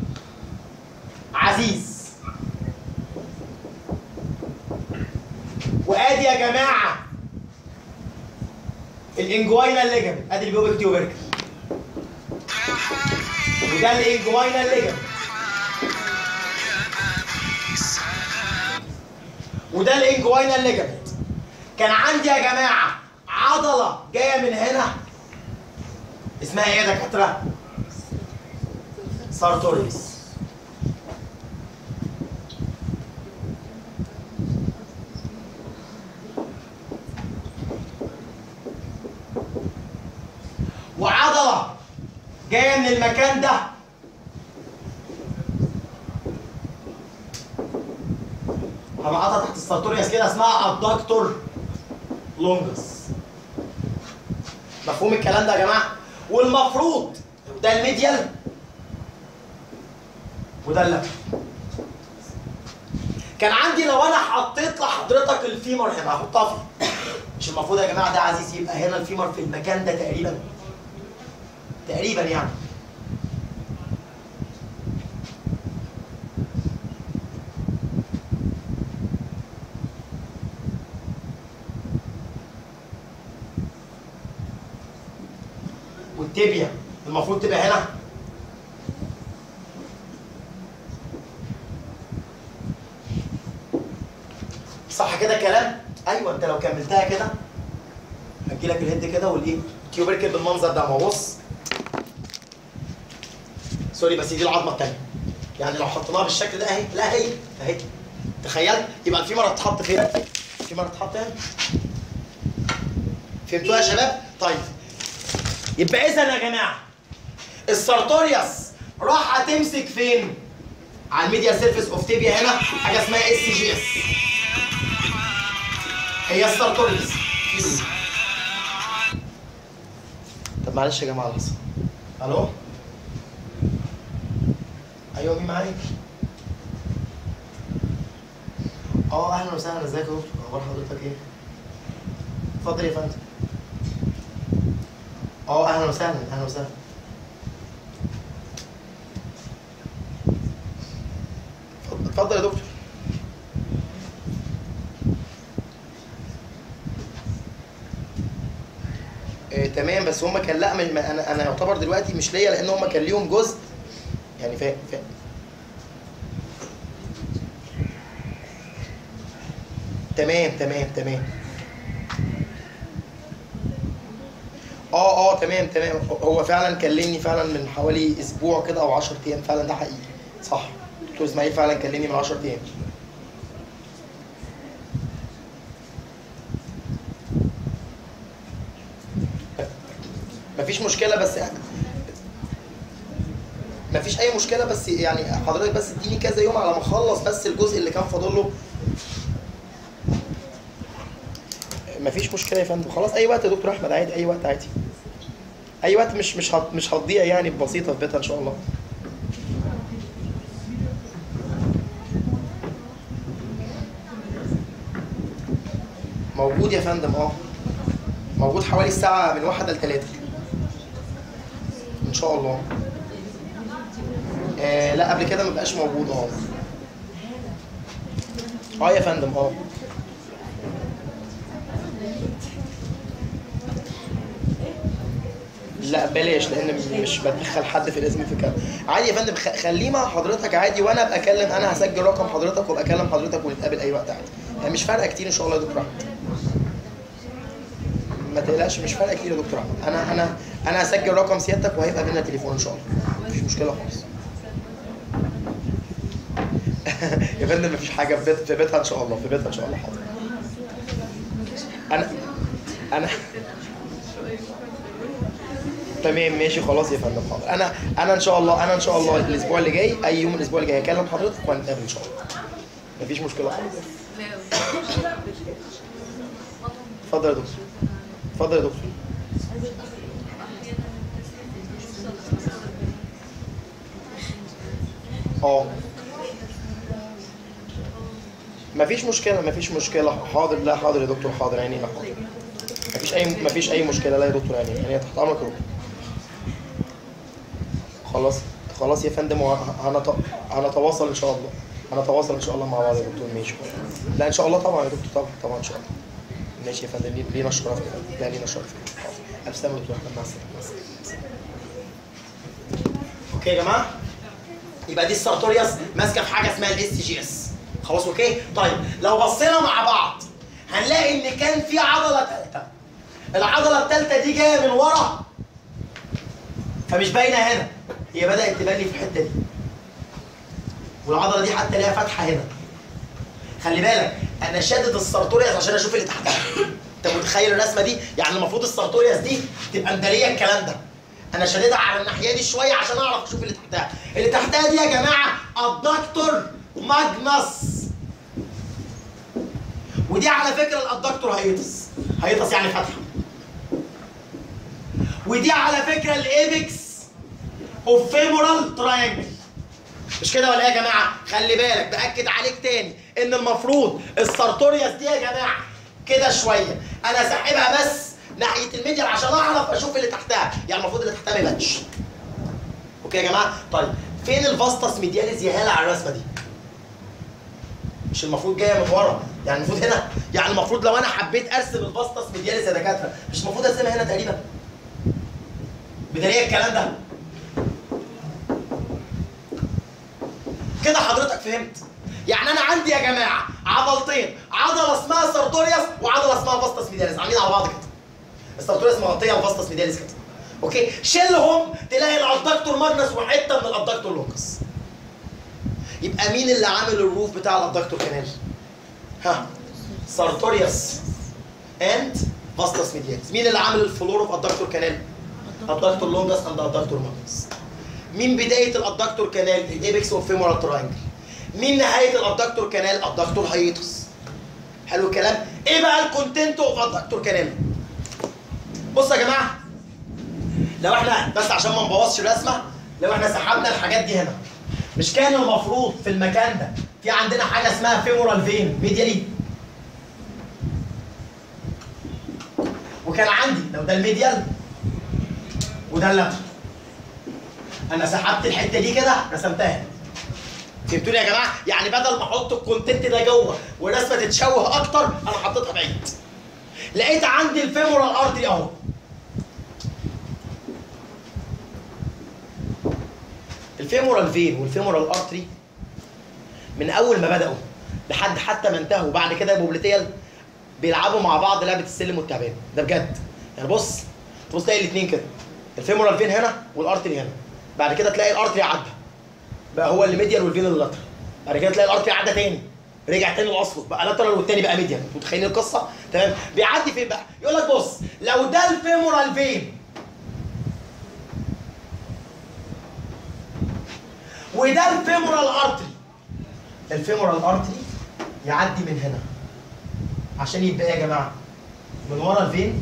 عزيز وادي يا جماعه الانجوينال ليجمنت ادي البيوبك تيوبركل وده الانجوينال ليجمنت وده الانجوينال ليجمنت كان عندي يا جماعه عضله جايه من هنا اسمها ايه يا دكاتره؟ سارتوريس وعضله جايه من المكان ده هبعتها تحت السارتوريوس كده اسمها الدكتور لونجس مفهوم الكلام ده يا جماعه والمفروض ده الميديال وده اللاترال كان عندي لو انا حطيت لحضرتك الفيمر هنا هحطها فين مش المفروض يا جماعه ده عزيز يبقى هنا الفيمر في المكان ده تقريبا تقريبا يعني والتibia المفروض تبقى هنا صح كده الكلام؟ ايوه انت لو كملتها كده هتجي لك الهيد كده والايه؟ تيوبركل بالمنظر ده ما هو بص سوري بس دي العظمه الثانيه يعني لو حطيناها بالشكل ده اهي لا هي اهي تخيل يبقى الفيمر هتتحط فين؟ الفيمر هتتحط هنا فهمتوها يا شباب؟ طيب يبقى اذا يا جماعه السارتوريوس راح هتمسك فين؟ على الميديا سيرفيس اوف تيبيا هنا حاجه اسمها اس جي اس هي السارتوريوس طب معلش يا جماعه لحظه الو ايوه مين معايا؟ اه اهلا وسهلا ازيك يا دكتور اخبار حضرتك ايه؟ اتفضل يا فندم اه اهلا وسهلا اهلا وسهلا اتفضل- اتفضل يا دكتور آه تمام بس هم كان لا من ما انا انا يعتبر دلوقتي مش ليا لان هم كان ليهم جزء يعني فاهم فاهم تمام تمام تمام اه اه تمام تمام هو فعلا كلمني فعلا من حوالي اسبوع كده او 10 ايام فعلا ده حقيقي صح دكتور اسماعيل فعلا كلمني من 10 ايام مفيش مشكله بس يعني مفيش اي مشكله بس يعني حضرتك بس اديني كذا يوم على ما اخلص بس الجزء اللي كان فاضل له مفيش مشكله يا فندم خلاص اي وقت يا دكتور احمد عادي اي وقت عادي اي وقت مش مش هت- مش هتضيع يعني بسيطه في بيتها ان شاء الله موجود يا فندم اه موجود حوالي الساعه من واحدة لثلاثة ان شاء الله آه لا قبل كده ما بقاش موجود اه اه يا فندم اه لا بلاش لان مش بدخل حد في الاسم في كده عادي يا فندم خ- خليه مع حضرتك عادي وانا ابقى اكلم انا هسجل رقم حضرتك وابقى اكلم حضرتك ونتقابل اي وقت عادي يعني مش فارقه كتير ان شاء الله يا دكتور احمد ما تقلقش مش فارقه كتير يا دكتور احمد انا انا انا هسجل رقم سيادتك وهيبقى بينا تليفون ان شاء الله مفيش مشكله خالص يا فندم مفيش حاجه في بيت في بيتها ان شاء الله في بيتها ان شاء الله حاضر انا انا تمام ماشي خلاص يا فندم حاضر انا انا ان شاء الله انا ان شاء الله الاسبوع اللي جاي اي يوم الاسبوع اللي جاي هكلم حضرتك وهنتقابل ان شاء الله مفيش مشكله خالص اتفضل يا دكتور اتفضل يا دكتور اه مفيش مشكله مفيش مشكله حاضر لا حاضر يا دكتور حاضر عيني لا حاضر مفيش اي مفيش اي مشكله لا يا دكتور يعني يعني تحت امرك يا دكتور خلاص خلاص يا فندم وه- هنت... هنتواصل ان شاء الله هنتواصل ان شاء الله مع بعض يا دكتور ماشي لا ان شاء الله طبعا يا دكتور طبعا طبعا ان شاء الله ماشي يا فندم لي- لينا الشرف يا فندم لا لينا الشرف حاضر. الف سلامه يا دكتور احمد مع السلامه مع السلامه اوكي يا جماعه يبقى دي السارتوريوس ماسكه في حاجه اسمها الاس جي اس خلاص اوكي طيب لو بصينا مع بعض هنلاقي ان كان في عضله ثالثه العضله الثالثه دي جايه من ورا فمش باينه هنا هي بدات تبان لي في الحته دي والعضله دي حتى ليها فتحه هنا خلي بالك انا شادد السارتوريوس عشان اشوف اللي تحتها انت متخيل الرسمه دي يعني المفروض السارتوريوس دي تبقى مداريه الكلام ده انا شاددها على الناحيه دي شويه عشان اعرف اشوف اللي تحتها اللي تحتها دي يا جماعه الدكتور ماجنس ودي على فكره الادكتور هيطس هيطس يعني فتحه ودي على فكره الايبكس اوف فيمورال تراينجل مش كده ولا ايه يا جماعه خلي بالك باكد عليك تاني ان المفروض السارتوريوس دي يا جماعه كده شويه انا ساحبها بس ناحيه الميديال عشان اعرف اشوف اللي تحتها يعني المفروض اللي تحتها ما يبانش اوكي يا جماعه طيب فين الفاستس ميدياليز يا هاله على الرسمه دي مش المفروض جايه من ورا يعني المفروض هنا يعني المفروض لو انا حبيت ارسم الفاستس ميدياليز يا دكاتره مش المفروض ارسمها هنا تقريبا بدليل الكلام ده كده حضرتك فهمت يعني انا عندي يا جماعه عضلتين عضله اسمها سارتوريوس وعضله اسمها فاستس ميدياليس عاملين على بعض كده السارتوريوس مغطيه الفاستس ميدياليس كده اوكي شيلهم تلاقي الادكتور ماجنس وحته من الادكتور لوكس يبقى مين اللي عامل الروف بتاع الادكتور كانال ها سارتوريوس اند فاستس ميدياليس مين اللي عامل الفلور اوف ادكتور كانال الدكتور لونجس اند الدكتور ماجنس مين بدايه الادكتور كانال الايبكس والفيمورال تراينجل مين نهايه الادكتور كانال الدكتور هيتوس حلو الكلام ايه بقى الكونتنت اوف الدكتور كانال بصوا يا جماعه لو احنا بس عشان ما نبوظش الرسمه لو احنا سحبنا الحاجات دي هنا مش كان المفروض في المكان ده في عندنا حاجه اسمها فيمورال فين ميديالي وكان عندي لو ده الميديال وده اللاترال انا سحبت الحته دي كده رسمتها هنا. فهمتوني يا جماعه يعني بدل ما احط الكونتنت ده جوه والرسمه تتشوه اكتر انا حطيتها بعيد لقيت عندي الفيمورال ارتري اهو الفيمورال فين والفيمورال ارتري من اول ما بداوا لحد حتى ما انتهوا بعد كده بوبليتيال بيلعبوا مع بعض لعبه السلم والتعبان ده بجد يعني بص تبص تلاقي الاثنين كده الفيمورال فين هنا والارتري هنا بعد كده تلاقي الارتري عدى بقى هو اللي ميديال والفين اللي لاترال بعد كده تلاقي الارتري عدى تاني رجع تاني لاصله بقى لاترال والتاني بقى ميديال انتوا متخيلين القصه تمام بيعدي فين بقى يقول لك بص لو ده الفيمورال فين وده الفيمورال ارتري الفيمورال ارتري يعدي من هنا عشان يبقى ايه يا جماعه من ورا الفين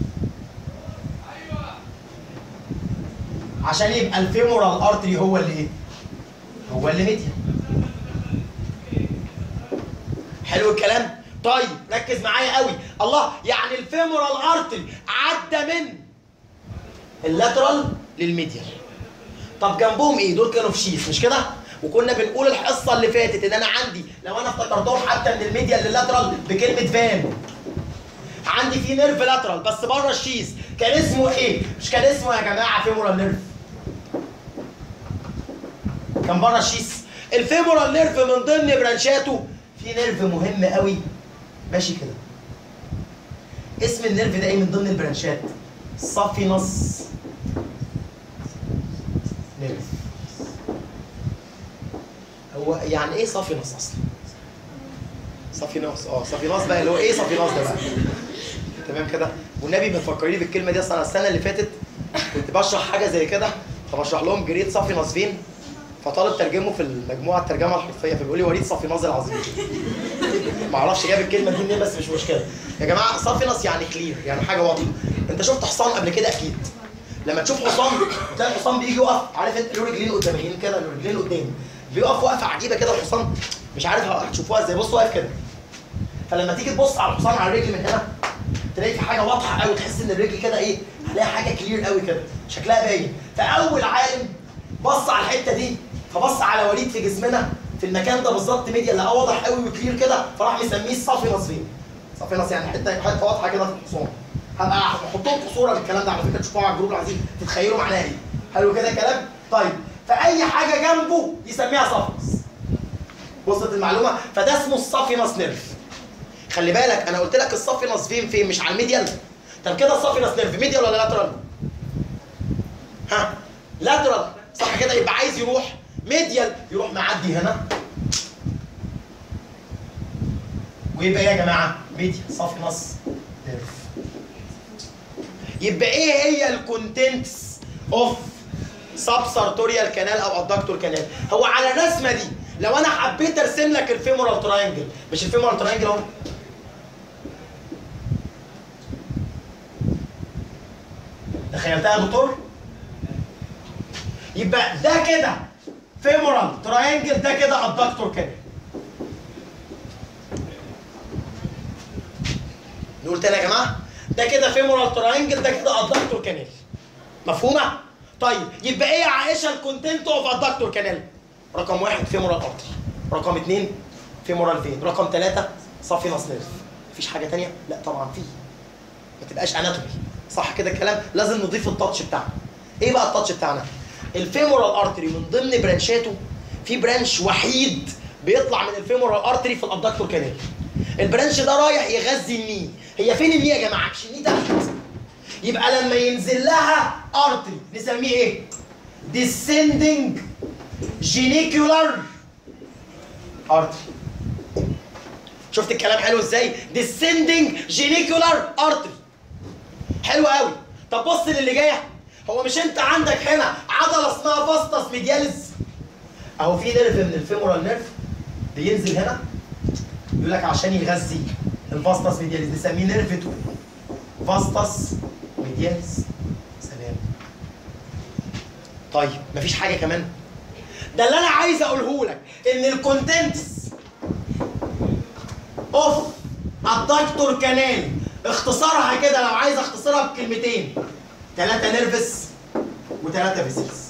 عشان يبقى الفيمورال ارتري هو اللي ايه هو اللي ميديا حلو الكلام طيب ركز معايا قوي الله يعني الفيمورال ارتري عدى من اللاترال للميديال طب جنبهم ايه دول كانوا في شيس مش كده وكنا بنقول الحصه اللي فاتت ان انا عندي لو انا افتكرتهم حتى من الميديال لللاترال بكلمه فان عندي في نيرف لاترال بس بره الشيز كان اسمه ايه مش كان اسمه يا جماعه فيمورال نيرف كان بره الشيز الفيمورال نيرف من ضمن برانشاته في نيرف مهم قوي ماشي كده اسم النيرف ده ايه من ضمن البرانشات صافينس نيرف هو يعني ايه صافينس اصلا صافيناس اه صافيناس بقى اللي هو ايه صافيناس ده بقى تمام كده والنبي بتفكريني بالكلمه دي اصلا السنه اللي فاتت كنت بشرح حاجه زي كده فبشرح لهم جريد صافيناس فين فطالب ترجمه في المجموعه الترجمه الحرفيه فبيقول لي وليد صافيناس العظيم ما اعرفش جاب الكلمه دي منين بس مش مشكله يا جماعه صافيناس يعني كلير يعني حاجه واضحه انت شفت حصان قبل كده اكيد لما تشوف حصان تلاقي الحصان بيجي يقف عارف انت له رجلين قدامين كده له رجلين قدام بيقف وقفه عجيبه كده الحصان مش عارف هتشوفوها ازاي بص واقف كده فلما تيجي تبص على الحصان على الرجل من هنا تلاقي في حاجه واضحه قوي تحس ان الرجل كده ايه هتلاقي حاجه كلير قوي كده شكلها باين فاول عالم بص على الحته دي فبص على وليد في جسمنا في المكان ده بالظبط ميديا اللي واضح قوي وكلير كده فراح مسميه الصافي نصفين صافي نص يعني حته حته واضحه كده في الحصان هبقى هحط لكم صوره بالكلام ده على فكره تشوفوها على الجروب لو عايزين تتخيلوا معناها ايه حلو كده الكلام طيب فاي حاجه جنبه يسميها صافنس وصلت المعلومه فده اسمه الصافينس نيرف خلي بالك انا قلت لك الصافينس فين فين مش على الميديال طب كده الصافينس نيرف ميديال ولا لاترال ها لاترال صح كده يبقى عايز يروح ميديال يروح معدي هنا ويبقى ايه يا جماعه ميديال صافينس نيرف يبقى ايه هي الكونتنتس اوف سب سارتوريال كانال او ادكتور كانال هو على الرسمه دي لو انا حبيت ارسم لك الفيمورال تراينجل مش الفيمورال تراينجل اهو تخيلتها يا دكتور يبقى ده كده فيمورال تراينجل ده كده ادكتور كانال نقول تاني يا جماعه ده كده فيمورال تراينجل ده كده ادكتور كانال مفهومه طيب يبقى ايه يا عائشه الكونتنت اوف ادكتور كانال رقم واحد فيمورال ارتري رقم اثنين فيمورال فين رقم ثلاثة صافي نص نيرف مفيش حاجة تانية؟ لا طبعا في ما تبقاش اناتومي صح كده الكلام لازم نضيف التاتش بتاعنا ايه بقى التاتش بتاعنا الفيمورال ارتري من ضمن برانشاته في برانش وحيد بيطلع من الفيمورال ارتري في الابدكتور كانال البرانش ده رايح يغذي الني هي فين الني يا جماعه مش الني تحت يبقى لما ينزل لها ارتري نسميه ايه descending جينيكولار ارتري شفت الكلام حلو ازاي descending جينيكولار ارتري حلو قوي طب بص للي جايه هو مش انت عندك هنا عضله اسمها فاستس ميدياليس اهو في نيرف من الفيمورال نيرف بينزل هنا يقول لك عشان يغذي الفاستس ميدياليس نسميه نيرف 2 فاستس ميدياليس سلام طيب مفيش حاجه كمان ده اللي انا عايز اقوله لك ان الكونتنتس اوف الدكتور كانال اختصارها كده لو عايز اختصرها بكلمتين ثلاثة نيرفس وثلاثة فيسلز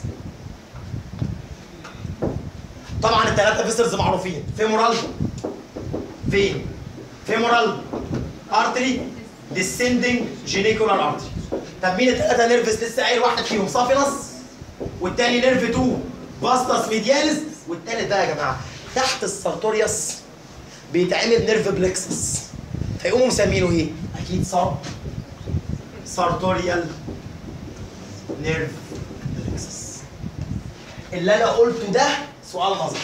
طبعا الثلاثة فيسلز معروفين فيمورال فين فيمورال ارتري ديسندنج جينيكولار ارتري طب مين الثلاثة نيرفس لسه قايل واحد فيهم صافينس والتاني نيرف 2 باستس ميدياليس والتالت بقى يا جماعه تحت السارتوريوس بيتعمل نيرف بلكسس فيقوموا مسمينه ايه؟ اكيد صار سارتوريال نيرف بلكسس اللي انا قلته ده سؤال نظري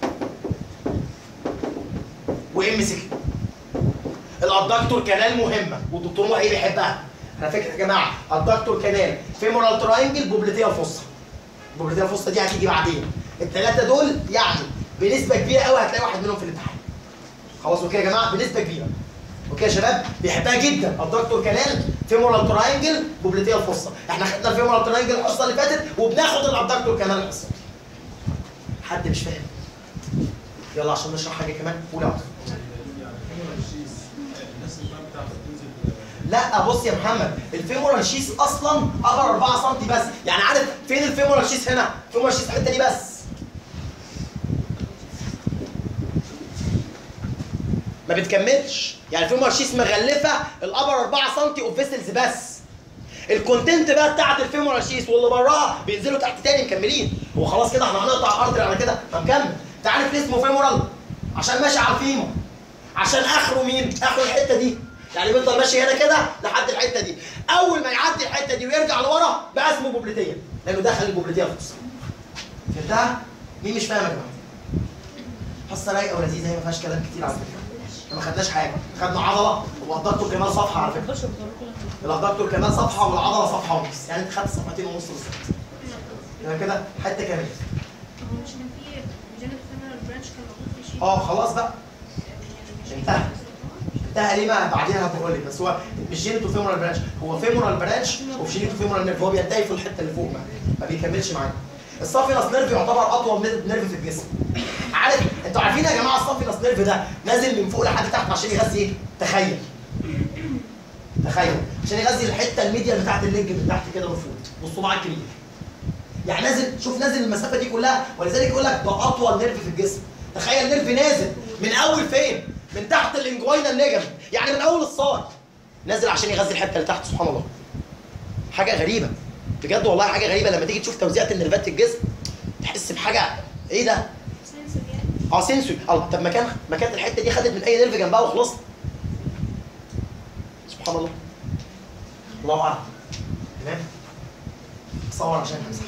وام سي الادكتور كانال مهمه والدكتور محي بيحبها على فكره يا جماعه الدكتور كانال فيمورال تراينجل بوبليتيا الفصه البوبليتيا الفصه دي هتيجي بعدين الثلاثه دول يعني بنسبه كبيره قوي هتلاقي واحد منهم في الامتحان خلاص اوكي يا جماعه بنسبه كبيره اوكي يا شباب بيحبها جدا الدكتور كانال فيمورال تراينجل بوبليتيا الفصه احنا خدنا الفيمورال تراينجل الحصه اللي فاتت وبناخد الادكتور كانال الحصه دي. حد مش فاهم يلا عشان نشرح حاجه كمان قول يا عاطف. يعني هو الشيس الناس اللي بقى بتاعته بتنزل لا بص يا محمد الفيمورال شيس اصلا ابر 4 سم بس يعني عارف فين الفيمورال شيس هنا الفيمورال شيس الحته دي بس ما بتكملش يعني الفيمورال شيس مغلفه الابر 4 سم اوف فيسلز بس الكونتنت بقى بتاعت الفيمورال شيس واللي براها بينزلوا تحت تاني مكملين هو خلاص كده احنا هنقطع ارتري على كده هنكمل انت عارف ليه اسمه فيمورال عشان ماشي على الفيمور عشان اخره مين اخره الحته دي يعني بيفضل ماشي هنا كده لحد الحته دي اول ما يعدي الحته دي ويرجع لورا بقى اسمه بوبليتيه لانه دخل البوبليتيه في النص فهمتها مين مش فاهم يا جماعه حصه رايقه ولذيذه هي ما فيهاش كلام كتير على فكره احنا ما خدناش حاجه خدنا عضله والدكتور كمان صفحه على فكره الدكتور كمان صفحه والعضله صفحه ونص يعني انت خدت صفحتين ونص بالظبط يبقى كده حته كامله هو مش كان في جانب فيمورال برانش كان موجود في شيء اه خلاص بقى انتهى انتهى ليه بقى بعدين هبقول لك بس هو مش جينيتو فيمورال برانش هو فيمورال برانش وفي جينيتو فيمورال نيرف هو بينتهي في الحته اللي فوق بقى ما بيكملش معانا الصافينس نيرف يعتبر اطول من- نيرف في الجسم عارف انتوا عارفين يا جماعه الصافينس نيرف ده نازل من فوق لحد تحت عشان يغذي ايه تخيل تخيل عشان يغذي الحته الميديا بتاعت الليج من تحت كده لفوق والصباع الكبير يعني نازل شوف نازل المسافه دي كلها ولذلك يقول لك ده اطول نيرف في الجسم تخيل نيرف نازل من اول فين من تحت الانجوينا ليجمنت يعني من اول الصار نازل عشان يغذي الحته اللي تحت سبحان الله حاجه غريبه بجد والله حاجه غريبه لما تيجي تشوف توزيعه النيرفات في الجسم تحس بحاجه ايه ده سنسور يعني اه سنسوري اه طب ما كان ما كانت الحته دي خدت من اي نيرف جنبها وخلصت سبحان الله الله اعلم تمام صور عشان امسح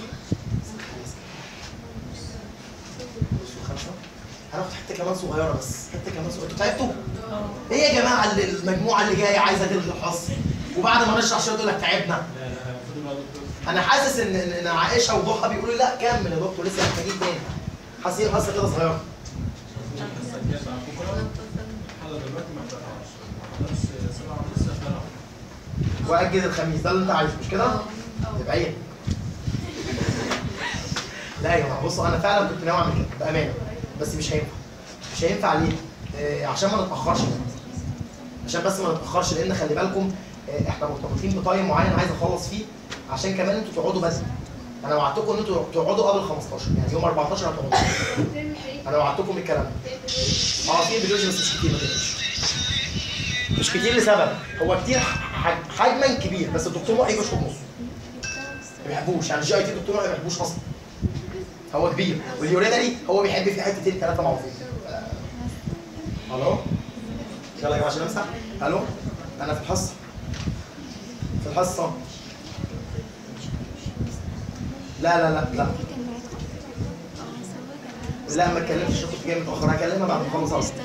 بصوا خمسه هناخد حته كمان صغيره بس حته كمان صغيره انتوا تعبتوا؟ ايه يا جماعه اللي- المجموعه اللي جايه عايزه تلغي الحصر وبعد ما نشرح شويه تقول لك تعبنا لا لا المفروض بقى دكتور انا حاسس ان ان إن عائشه وضحى بيقولوا لي لا كمل يا دكتور لسه محتاجين تاني حاسين حاسه كده صغيره الحصه الجايه بقى بكره الحلقه دلوقتي ما بتقطعش بس سبعه ونص عشان أعرف. واجل الخميس ده اللي انت عايزه مش كده؟ يبقى ايه؟ لا يا جماعه بصوا انا فعلا كنت ناوي اعمل كده بامانه بس مش هينفع مش هينفع ليه؟ آه عشان ما نتاخرش عشان بس ما نتاخرش لان خلي بالكم آه احنا مرتبطين بتايم معين عايز اخلص فيه عشان كمان انتوا تقعدوا بدري انا وعدتكم ان انتوا تقعدوا قبل 15 يعني يوم 14 هتقعدوا انا وعدتكم الكلام ده اه في بيولوجي بس مش كتير ما تقلقش مش كتير لسبب هو كتير حج- حجما كبير بس الدكتور محي بيشرب نصه ما بيحبوش يعني الجي اي تي الدكتور محي ما بيحبوش اصلا هو كبير واليورينري هو بيحب فيه حتتين ثلاثه معروفين آه. الو يلا يا جماعه عشان امسح الو انا في الحصه في الحصه لا لا لا لا لا ما اتكلمتش كنت جاي متاخر هكلمها بعد ما اخلص اصلا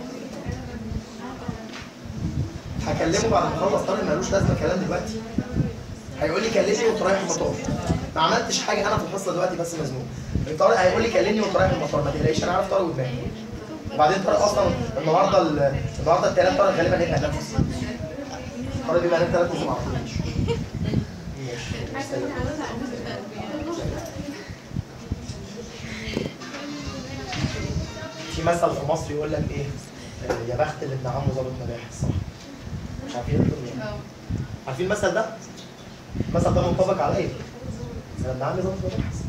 هكلمه بعد ما اخلص طارق مالوش لازمه كلام دلوقتي هيقول لي كلمني وانت رايح المطار ما عملتش حاجه انا في الحصه دلوقتي بس مزنوق طارق هيقول لي كلمني وانت رايح المطار ما تقلقش انا عارف طارق ودماغي وبعدين طارق اصلا النهارده ال- النهارده الثلاث طارق غالبا هيبقى هناك طارق بيبقى هناك ثلاث ما اعرفوش في مثل في مصر يقول لك ايه آه، يا بخت اللي ابن عمه ظابط مباحث صح مش عارفين انتوا مين؟ عارفين المثل ده؟ المثل ده منطبق عليا انا ابن عمي ظابط مباحث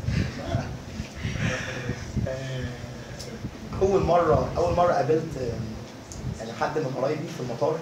آه، اول مره اول مره قابلت آه، يعني حد من قرايبي في المطار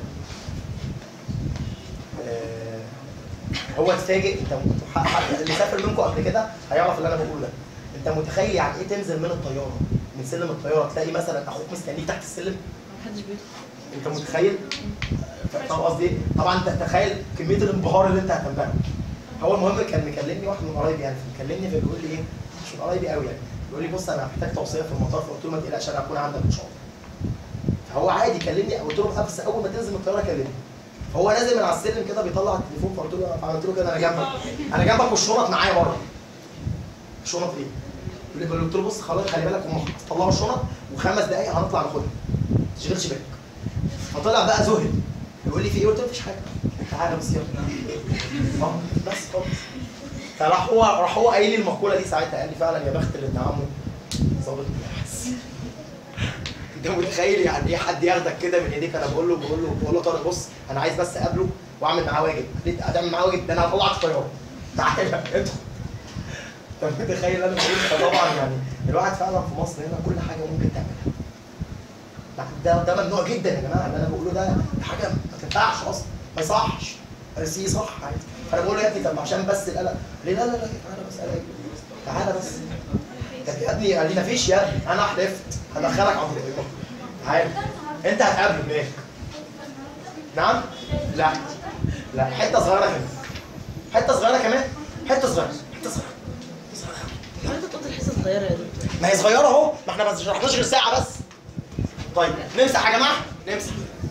آه، هو اتفاجئ انت م- ح- حد اللي سافر منكم قبل كده هيعرف اللي انا بقوله ده انت متخيل يعني ايه تنزل من الطياره من سلم الطياره تلاقي مثلا اخوك مستنيك تحت السلم محدش بيدخل انت متخيل فاهم قصدي ايه؟ طبعا انت تخيل كميه الانبهار اللي انت هتنبهر هو المهم كان مكلمني واحد من قرايبي يعني مكلمني فبيقول لي ايه مش من قرايبي قوي يعني بيقول لي بص انا محتاج توصيه في المطار فقلت له ما تقلقش انا هكون عندك ان شاء الله فهو عادي كلمني قلت له بس اول ما تنزل من الطياره كلمني فهو نازل من على السلم كده بيطلع التليفون فقلت له فقلت له كده انا جنبك انا جنبك والشنط معايا بره الشنط ايه؟ يقول لي قلت له بص خلاص خلي بالك هم طلعوا الشنط وخمس دقايق هنطلع ناخدها ما تشغلش بالك فطلع بقى زهد يقول لي في ايه؟ قلت له مفيش حاجه تعالى بس يلا اه بس خلاص فراح هو راح هو قايل لي المقوله دي ساعتها قال لي فعلا يا بخت اللي ابن عمه ظابط مباحث انت متخيل يعني ايه حد ياخدك كده من ايديك انا بقول له بقول له بقول له طارق بص انا عايز بس اقابله واعمل معاه واجب قال لي هتعمل معاه واجب ده انا هطلعك طياره تعالى ادخل انت متخيل انا بقول فطبعا يعني الواحد فعلا في مصر هنا كل حاجه ممكن تعملها ده ده ممنوع جدا يا جماعه اللي انا بقوله ده ده حاجه ما تنفعش اصلا ما يصحش بس ايه صح عادي فانا بقول له يا ابني طب عشان بس القلق ليه لا لا لا تعالى بس قلق تعالى بس طب يا ابني قال لي مفيش يا ابني انا حلفت هدخلك عبد الطيبه تعالى انت هتقابله هناك نعم لا لا حته صغيره كمان حته صغيره كمان حته صغيره حته صغيره ما انت تقول الحصه صغيره يا دكتور ما هي صغيره اهو ما احنا ما شرحناش غير ساعه بس طيب نمسح يا جماعه نمسح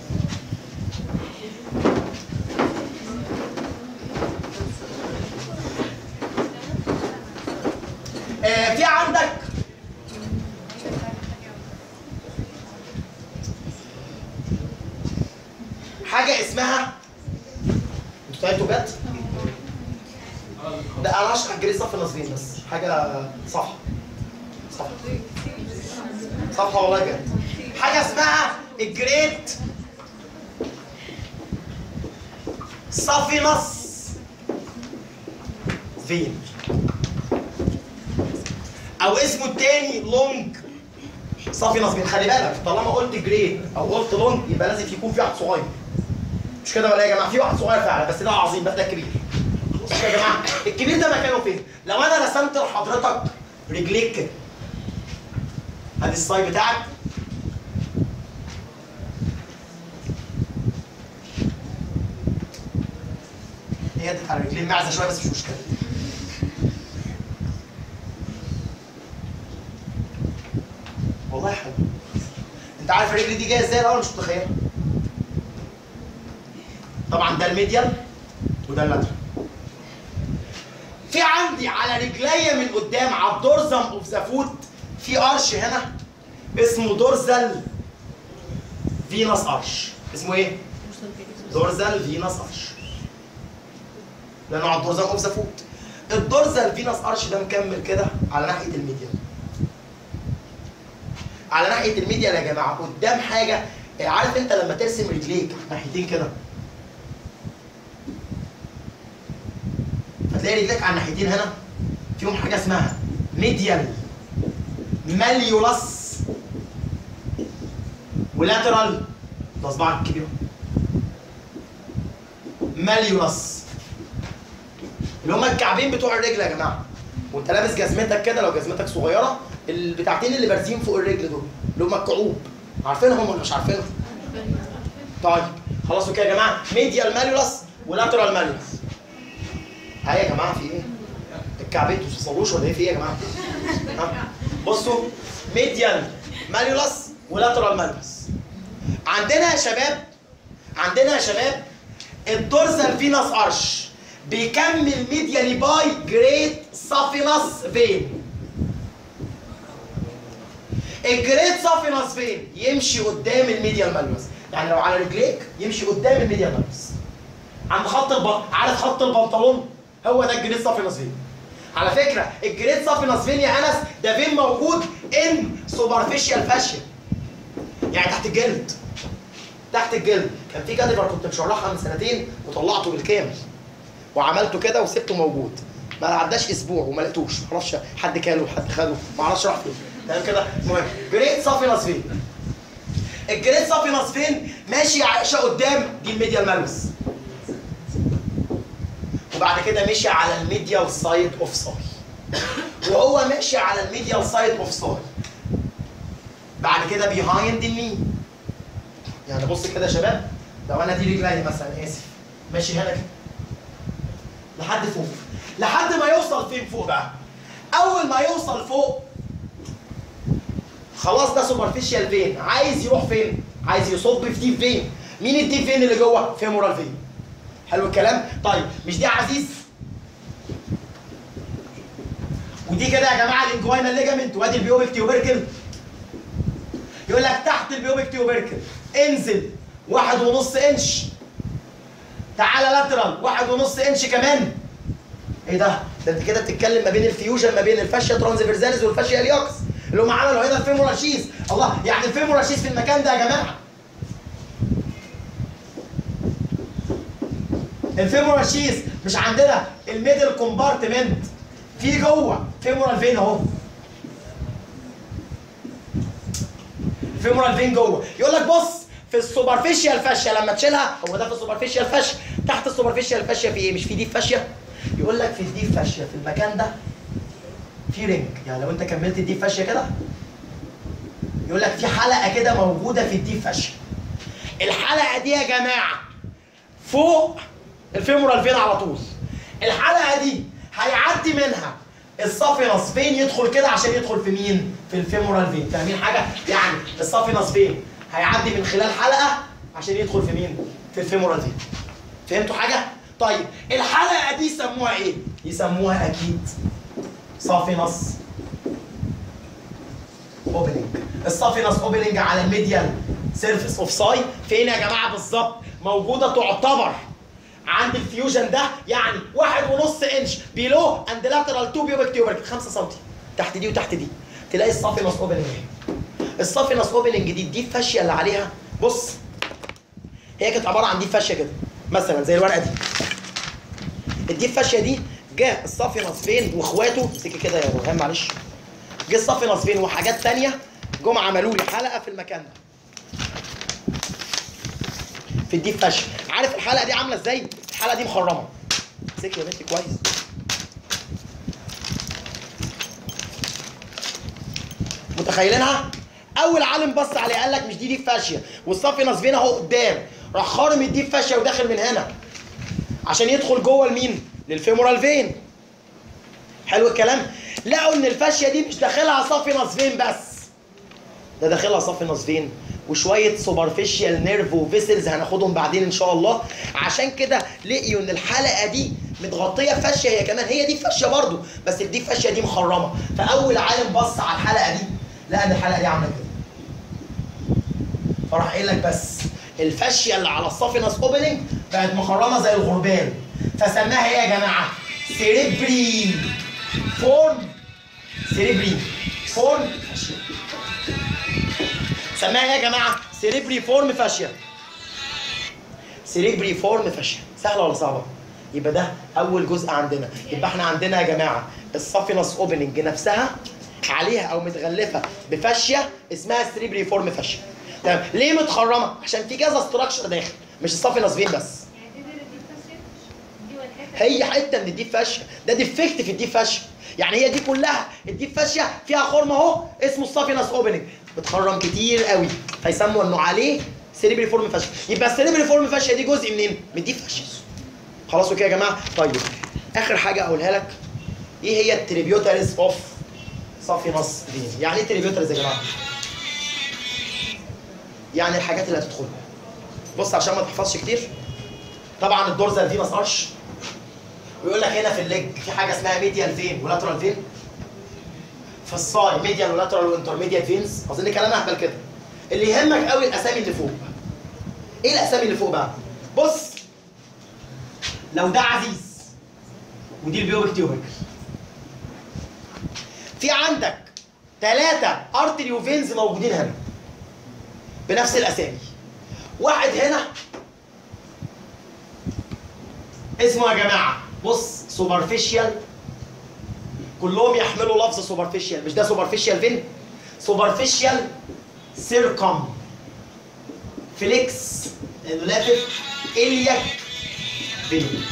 آه في عندك حاجه اسمها انتوا تعبتوا بجد؟ ده انا هشرح جري صف الناصرين بس حاجه صح صح صفحه والله بجد حاجه اسمها الجريت صافينس فين او اسمه التاني لونج صافينس فين خلي بالك طالما قلت جريت او قلت لونج يبقى لازم يكون في واحد صغير مش كده ولا إيه يا جماعه في واحد صغير فعلا بس ده عظيم بس ده كبير بصوا يا جماعه الكبير ده مكانه فين لو انا رسمت لحضرتك رجليك كده ادي الصاي بتاعك هي ادت على رجلين معزه شويه بس مش مشكله والله حلو انت عارف الرجل دي جايه ازاي الاول مش متخيلها طبعا ده الميديال وده اللاترال في عندي على رجليا من قدام على الدورزم اوف ذا فوت في ارش هنا اسمه دورزال فينوس ارش اسمه ايه؟ دورزال فينوس ارش لانه على الدورزال اوف ذا فوت الدورزال فينوس ارش ده مكمل كده على ناحيه الميديال على ناحيه الميديال يا جماعه قدام حاجه عارف انت لما ترسم رجليك ناحيتين كده فتلاقي رجليك على الناحيتين هنا فيهم حاجه اسمها ميديال ماليولاس ولاترال ده صباعك الكبير ماليولاس اللي هما الكعبين بتوع الرجل يا جماعه وانت لابس جزمتك كده لو جزمتك صغيره البتاعتين اللي بارزين فوق الرجل دول اللي هما الكعوب عارفينهم ولا مش عارفينهم؟ طيب خلاص كده يا جماعه ميديال ماليولاس ولاترال ماليولاس ها يا جماعه في ايه؟ الكعبين انتوا بتصوروش ولا ايه في ايه يا جماعه؟ ها؟ بصوا ميديال ماليولاس ولاترال ماليولاس عندنا يا شباب عندنا يا شباب الدورزال فينوس ارش بيكمل ميديالي باي جريت سافينس فين الجريت سافينس فين يمشي قدام الميديال ماليوس يعني لو على رجليك يمشي قدام الميديال ماليوس عند خط البنطلون عارف خط البنطلون هو ده الجريت سافينس فين على فكره الجريت سافينس فين يا انس ده فين موجود ان سوبرفيشال فاشيا يعني تحت الجلد تحت الجلد كان في كاديفر كنت مشرحها من سنتين وطلعته بالكامل وعملته كده وسبته موجود ما عداش اسبوع وما لقيتوش ما اعرفش حد كاله حد خده ما اعرفش راح فين تمام كده المهم جريت سافينس فين الجريت سافينس فين ماشي عايشه قدام دي الميديال مالوس وبعد كده مشي على الميديال سايد اوف ساي وهو ماشي على الميديال سايد اوف ساي بعد كده بيهايند الني يعني بص كده يا شباب لو انا دي رجلي مثلا اسف ماشي هنا كده لحد فوق لحد ما يوصل فين فوق بقى اول ما يوصل فوق خلاص ده سوبرفيشال فين عايز يروح فين عايز يصب في ديب فين مين الديب فين اللي جوه فيمورال فين حلو الكلام طيب مش دي عزيز ودي كده يا جماعه الانجوينال ليجامنت وادي البيوبك تيوبركل يقول لك تحت البيوبك تيوبركل انزل واحد ونص انش تعالى لاترال واحد ونص انش كمان ايه ده؟ ده انت كده بتتكلم ما بين الفيوجن ما بين الفاشيا ترانسفيرزاليس والفاشيا اليوكس اللي هم عملوا هنا الفيمورال شيز الله يعني الفيمورال شيز في المكان ده يا جماعه الفيمورال شيز مش عندنا الميدل كومبارتمنت في جوه فيمورال فين اهو الفيمورال فين جوه يقول لك بص في السوبرفيشال فاشيا لما تشيلها هو ده في السوبرفيشال فاشيا تحت السوبرفيشال فاشيا في ايه مش في ديب فاشيا يقول لك في الديب فاشيا في المكان ده في رينج يعني لو انت كملت الديب فاشيا كده يقول لك في حلقه كده موجوده في الديب فاشيا الحلقه دي يا جماعه فوق الفيمورال فين على طول الحلقه دي هيعدي منها الصافينس فين يدخل كده عشان يدخل في مين في الفيمورال فين فاهمين حاجه يعني الصافينس فين هيعدي من خلال حلقه عشان يدخل في مين في الفيمورال فين فهمتوا حاجه طيب الحلقه دي يسموها ايه يسموها اكيد صافينس اوبننج الصافينس اوبننج على الميديال سيرفيس اوف ساي فين يا جماعه بالظبط موجوده تعتبر عند الفيوجن ده يعني واحد ونص انش بيلو اند لاترال تو بيوبك تيوبرك 5 سم تحت دي وتحت دي تلاقي الصافينس اوبننج اهي الصافينس اوبننج دي الديب فاشيه اللي عليها بص هي كانت عباره عن ديب فاشيه كده مثلا زي الورقه دي الديب فاشيه دي جه الصافينس فين واخواته امسكي كده يا رهام معلش جه الصافينس فين وحاجات تانية جم عملوا لي حلقه في المكان ده في الديب فاشن عارف الحلقه دي عامله ازاي الحلقه دي مخرمه امسكي يا بنتي كويس متخيلينها اول عالم بص عليه قال لك مش دي ديب فاشيه والصافينس فين اهو قدام راح خارم الديب فاشيه وداخل من هنا عشان يدخل جوه المين للفيمورال فين حلو الكلام لقوا ان الفاشيه دي مش داخلها صافينس فين بس ده داخلها صافينس فين وشويه سوبرفيشال نيرف وفيسلز هناخدهم بعدين ان شاء الله عشان كده لقيوا ان الحلقه دي متغطيه فاشيه هي كمان هي دي فاشيه برضو بس دي فاشيه دي مخرمه فاول عالم بص على الحلقه دي لقى ان الحلقه دي عامله كده فراح قايل لك بس الفاشيه اللي على الصافينس اوبننج بقت مخرمه زي الغربان فسماها ايه يا جماعه؟ سيريبري فورم سيريبري فورم فاشيه سماها ايه يا جماعه؟ سيريبري فورم فاشيا. سيريبري فورم فاشيا، سهله ولا صعبه؟ يبقى ده اول جزء عندنا، يبقى احنا عندنا يا جماعه الصافينس اوبننج نفسها عليها او متغلفه بفاشيا اسمها سيريبري فورم فاشيا. تمام، ليه متخرمه؟ عشان في كذا ستراكشر داخل، مش الصافينس فين بس. يعني دي دي الديب فاشيا دي والحته هي حته من الديب فاشيا، ده ديفكت في الديب فاشيا. يعني هي دي كلها الديب فاشيا فيها خرم اهو اسمه الصافينس اوبننج بتخرم كتير قوي فيسموا انه عليه سيريبري فورم فاشيا يبقى السيريبري فورم فاشيا دي جزء منين؟ من الديب فاشيا خلاص كده يا جماعه طيب اخر حاجه اقولها لك ايه هي التريبيوتاريز اوف صافينس فين يعني ايه تريبيوتاريز يا جماعه؟ يعني الحاجات اللي هتدخل بص عشان ما تحفظش كتير طبعا الدورزال فينس ارش ويقول لك هنا في الليج في حاجه اسمها ميديال فين ولاترال فين في الصاي ميديال ولاترال وانترميديال فينز اظن كلام اهبل كده اللي يهمك قوي الاسامي اللي فوق ايه الاسامي اللي فوق بقى بص لو ده عزيز ودي البيوبك تيوبك في عندك ثلاثة ارتري وفينز موجودين هنا بنفس الاسامي واحد هنا اسمه يا جماعه بص سوبرفيشال كلهم يحملوا لفظ سوبرفيشال مش ده سوبرفيشال فين سوبرفيشال سيركم فليكس انه لافف اليك فين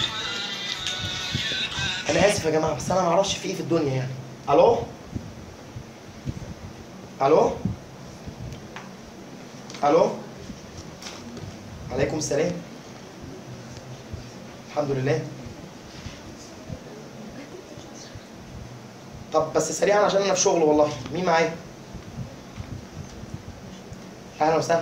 انا اسف يا جماعه بس انا ما اعرفش في ايه في الدنيا يعني الو الو الو عليكم السلام الحمد لله طب بس سريعا عشان انا في شغل والله مين معايا اهلا وسهلا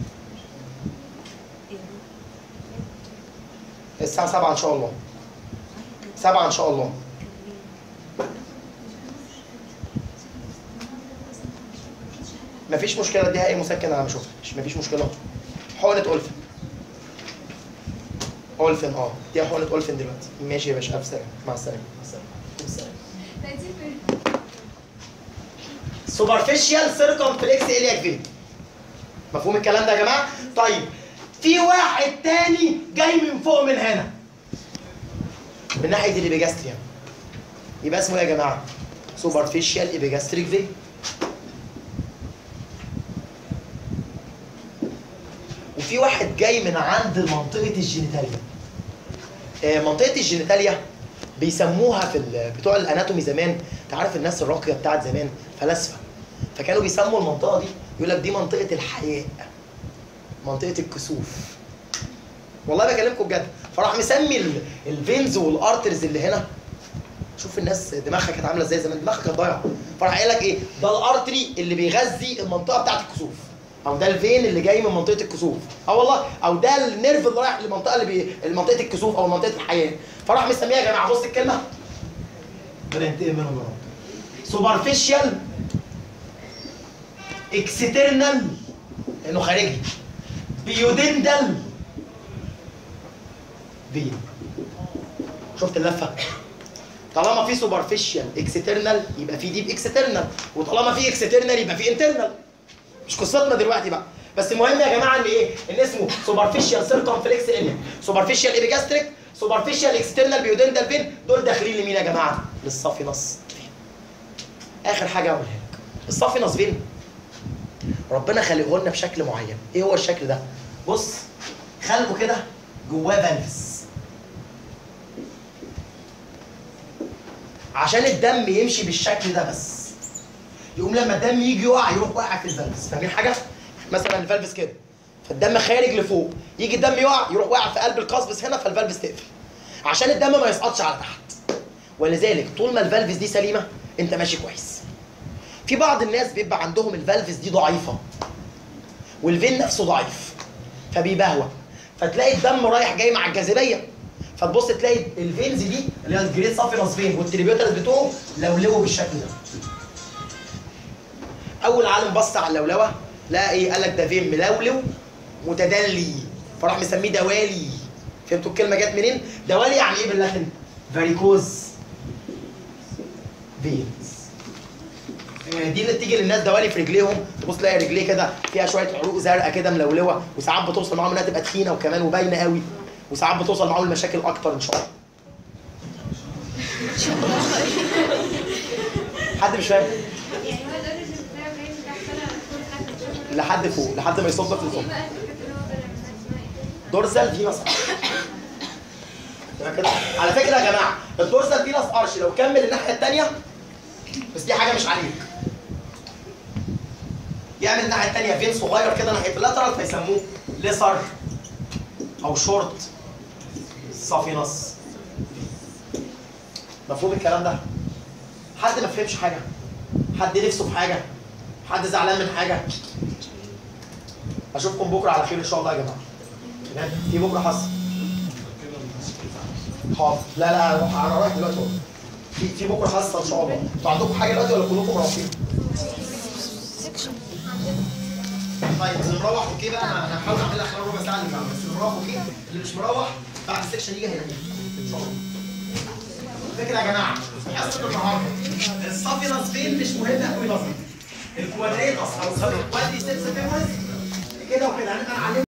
الساعة 7 إن شاء الله 7 إن شاء الله مفيش مشكلة اديها أي مسكن أنا ما شفتش مفيش مشكلة حقنة أولفن أولفن أه اديها حقنة أولفن دلوقتي ماشي يا باشا ألف سلامة مع السلامة مع السلامة مع السلامة سوبرفيشال سيركمفلكس الياك فين مفهوم الكلام ده يا جماعه طيب في واحد تاني جاي من فوق من هنا من ناحيه الابيجاستريا يبقى اسمه ايه يا جماعه سوبرفيشال ايبيجاستريك فين وفي واحد جاي من عند منطقه الجينيتاليا آه، منطقه الجينيتاليا بيسموها في ال- بتوع الاناتومي زمان انت عارف الناس الراقيه بتاعت زمان فلاسفه فكانوا بيسموا المنطقه دي يقول لك دي منطقه الحياء منطقه الكسوف والله بكلمكم بجد فراح مسمي ال- الفينز والارترز اللي هنا شوف الناس دماغها كانت عامله ازاي زمان دماغها كانت ضايعه فراح قايل لك ايه ده الارتري اللي بيغذي المنطقه بتاعت الكسوف او ده الفين اللي جاي من منطقه الكسوف اه والله او ده النيرف اللي رايح للمنطقه اللي بي... منطقه الكسوف او منطقه الحياه فراح مسميها يا جماعه بص الكلمه بننتقم منهم يا رب سوبرفيشال اكسترنال انه خارجي بيودندل فين شفت اللفه طالما في سوبرفيشال اكسترنال يبقى في ديب اكسترنال وطالما في اكسترنال يبقى في انترنال مش قصتنا دلوقتي بقى بس المهم يا جماعه ان ايه ان اسمه سوبرفيشال سيركمفلكس اليا سوبرفيشال ايبيجاستريك سوبرفيشال اكسترنال بيودندال فين دول داخلين لمين يا جماعه للصافينس فين اخر حاجه اقولها لك الصافينس فين ربنا خلقه لنا بشكل معين ايه هو الشكل ده بص خلقه كده جواه فالفز عشان الدم يمشي بالشكل ده بس يقوم لما الدم يجي يقع يروح واقع في الفالفز فاهمين حاجه مثلا الفالفز كده فالدم خارج لفوق يجي الدم يقع يروح واقع في قلب القصبس هنا فالفالفز تقفل عشان الدم ما يسقطش على تحت ولذلك طول ما الفالفز دي سليمه انت ماشي كويس في بعض الناس بيبقى عندهم الفالفز دي ضعيفه والفين نفسه ضعيف فبيبهوى فتلاقي الدم رايح جاي مع الجاذبيه فتبص تلاقي الفينز دي اللي هي الجريد سافينس فين والتريبيوترز بتوعه لولوه بالشكل ده اول عالم بص على اللولوه لقى ايه قال لك ده فين ملولو متدلي فراح مسميه دوالي فهمتوا الكلمه جت منين دوالي يعني ايه باللاتن فاريكوز فينز دي اللي بتيجي للناس دوالي في رجليهم تبص تلاقي رجليه كده فيها شويه عروق زرقاء كده ملولوه وساعات بتوصل معاهم انها تبقى تخينه وكمان وباينه قوي وساعات بتوصل معاهم لمشاكل اكتر ان شاء الله حد مش فاهم يعني هو ده الريجن بتاعه جاي من تحت انا كل حاجه لحد فوق لحد ما يصب في ايه الفوق بقى الحاجات اللي هو ده اللي اسمها ايه؟ دورسال فينس تمام كده على فكره يا جماعه الدورسال فينس ارش لو كمل الناحيه الثانيه بس دي حاجه مش عليك يعمل الناحيه الثانيه فين صغير كده ناحيه اللاترال فيسموه ليسر او شورت صافينس مفهوم الكلام ده حد ما فهمش حاجه حد نفسه في حاجه حد زعلان من حاجه اشوفكم بكره على خير ان شاء الله يا جماعه تمام في بكره حصه حاضر لا لا انا أنا رايح دلوقتي والله. في في بكره حصه ان شاء الله انتوا عندكم حاجه دلوقتي ولا كلكم مروحين؟ طيب اللي مروح اوكي بقى انا أنا هحاول اعملها خلال ربع ساعه اللي بعد بس اللي مروح اوكي اللي مش مروح بعد السكشن يجي هينام ان شاء الله فكرة يا جماعه حصه النهارده الصافينس فين مش مهم قوي نظري الكوادريتس او الكوادريسبس فيمورس كده وكده هنبقى نعلمها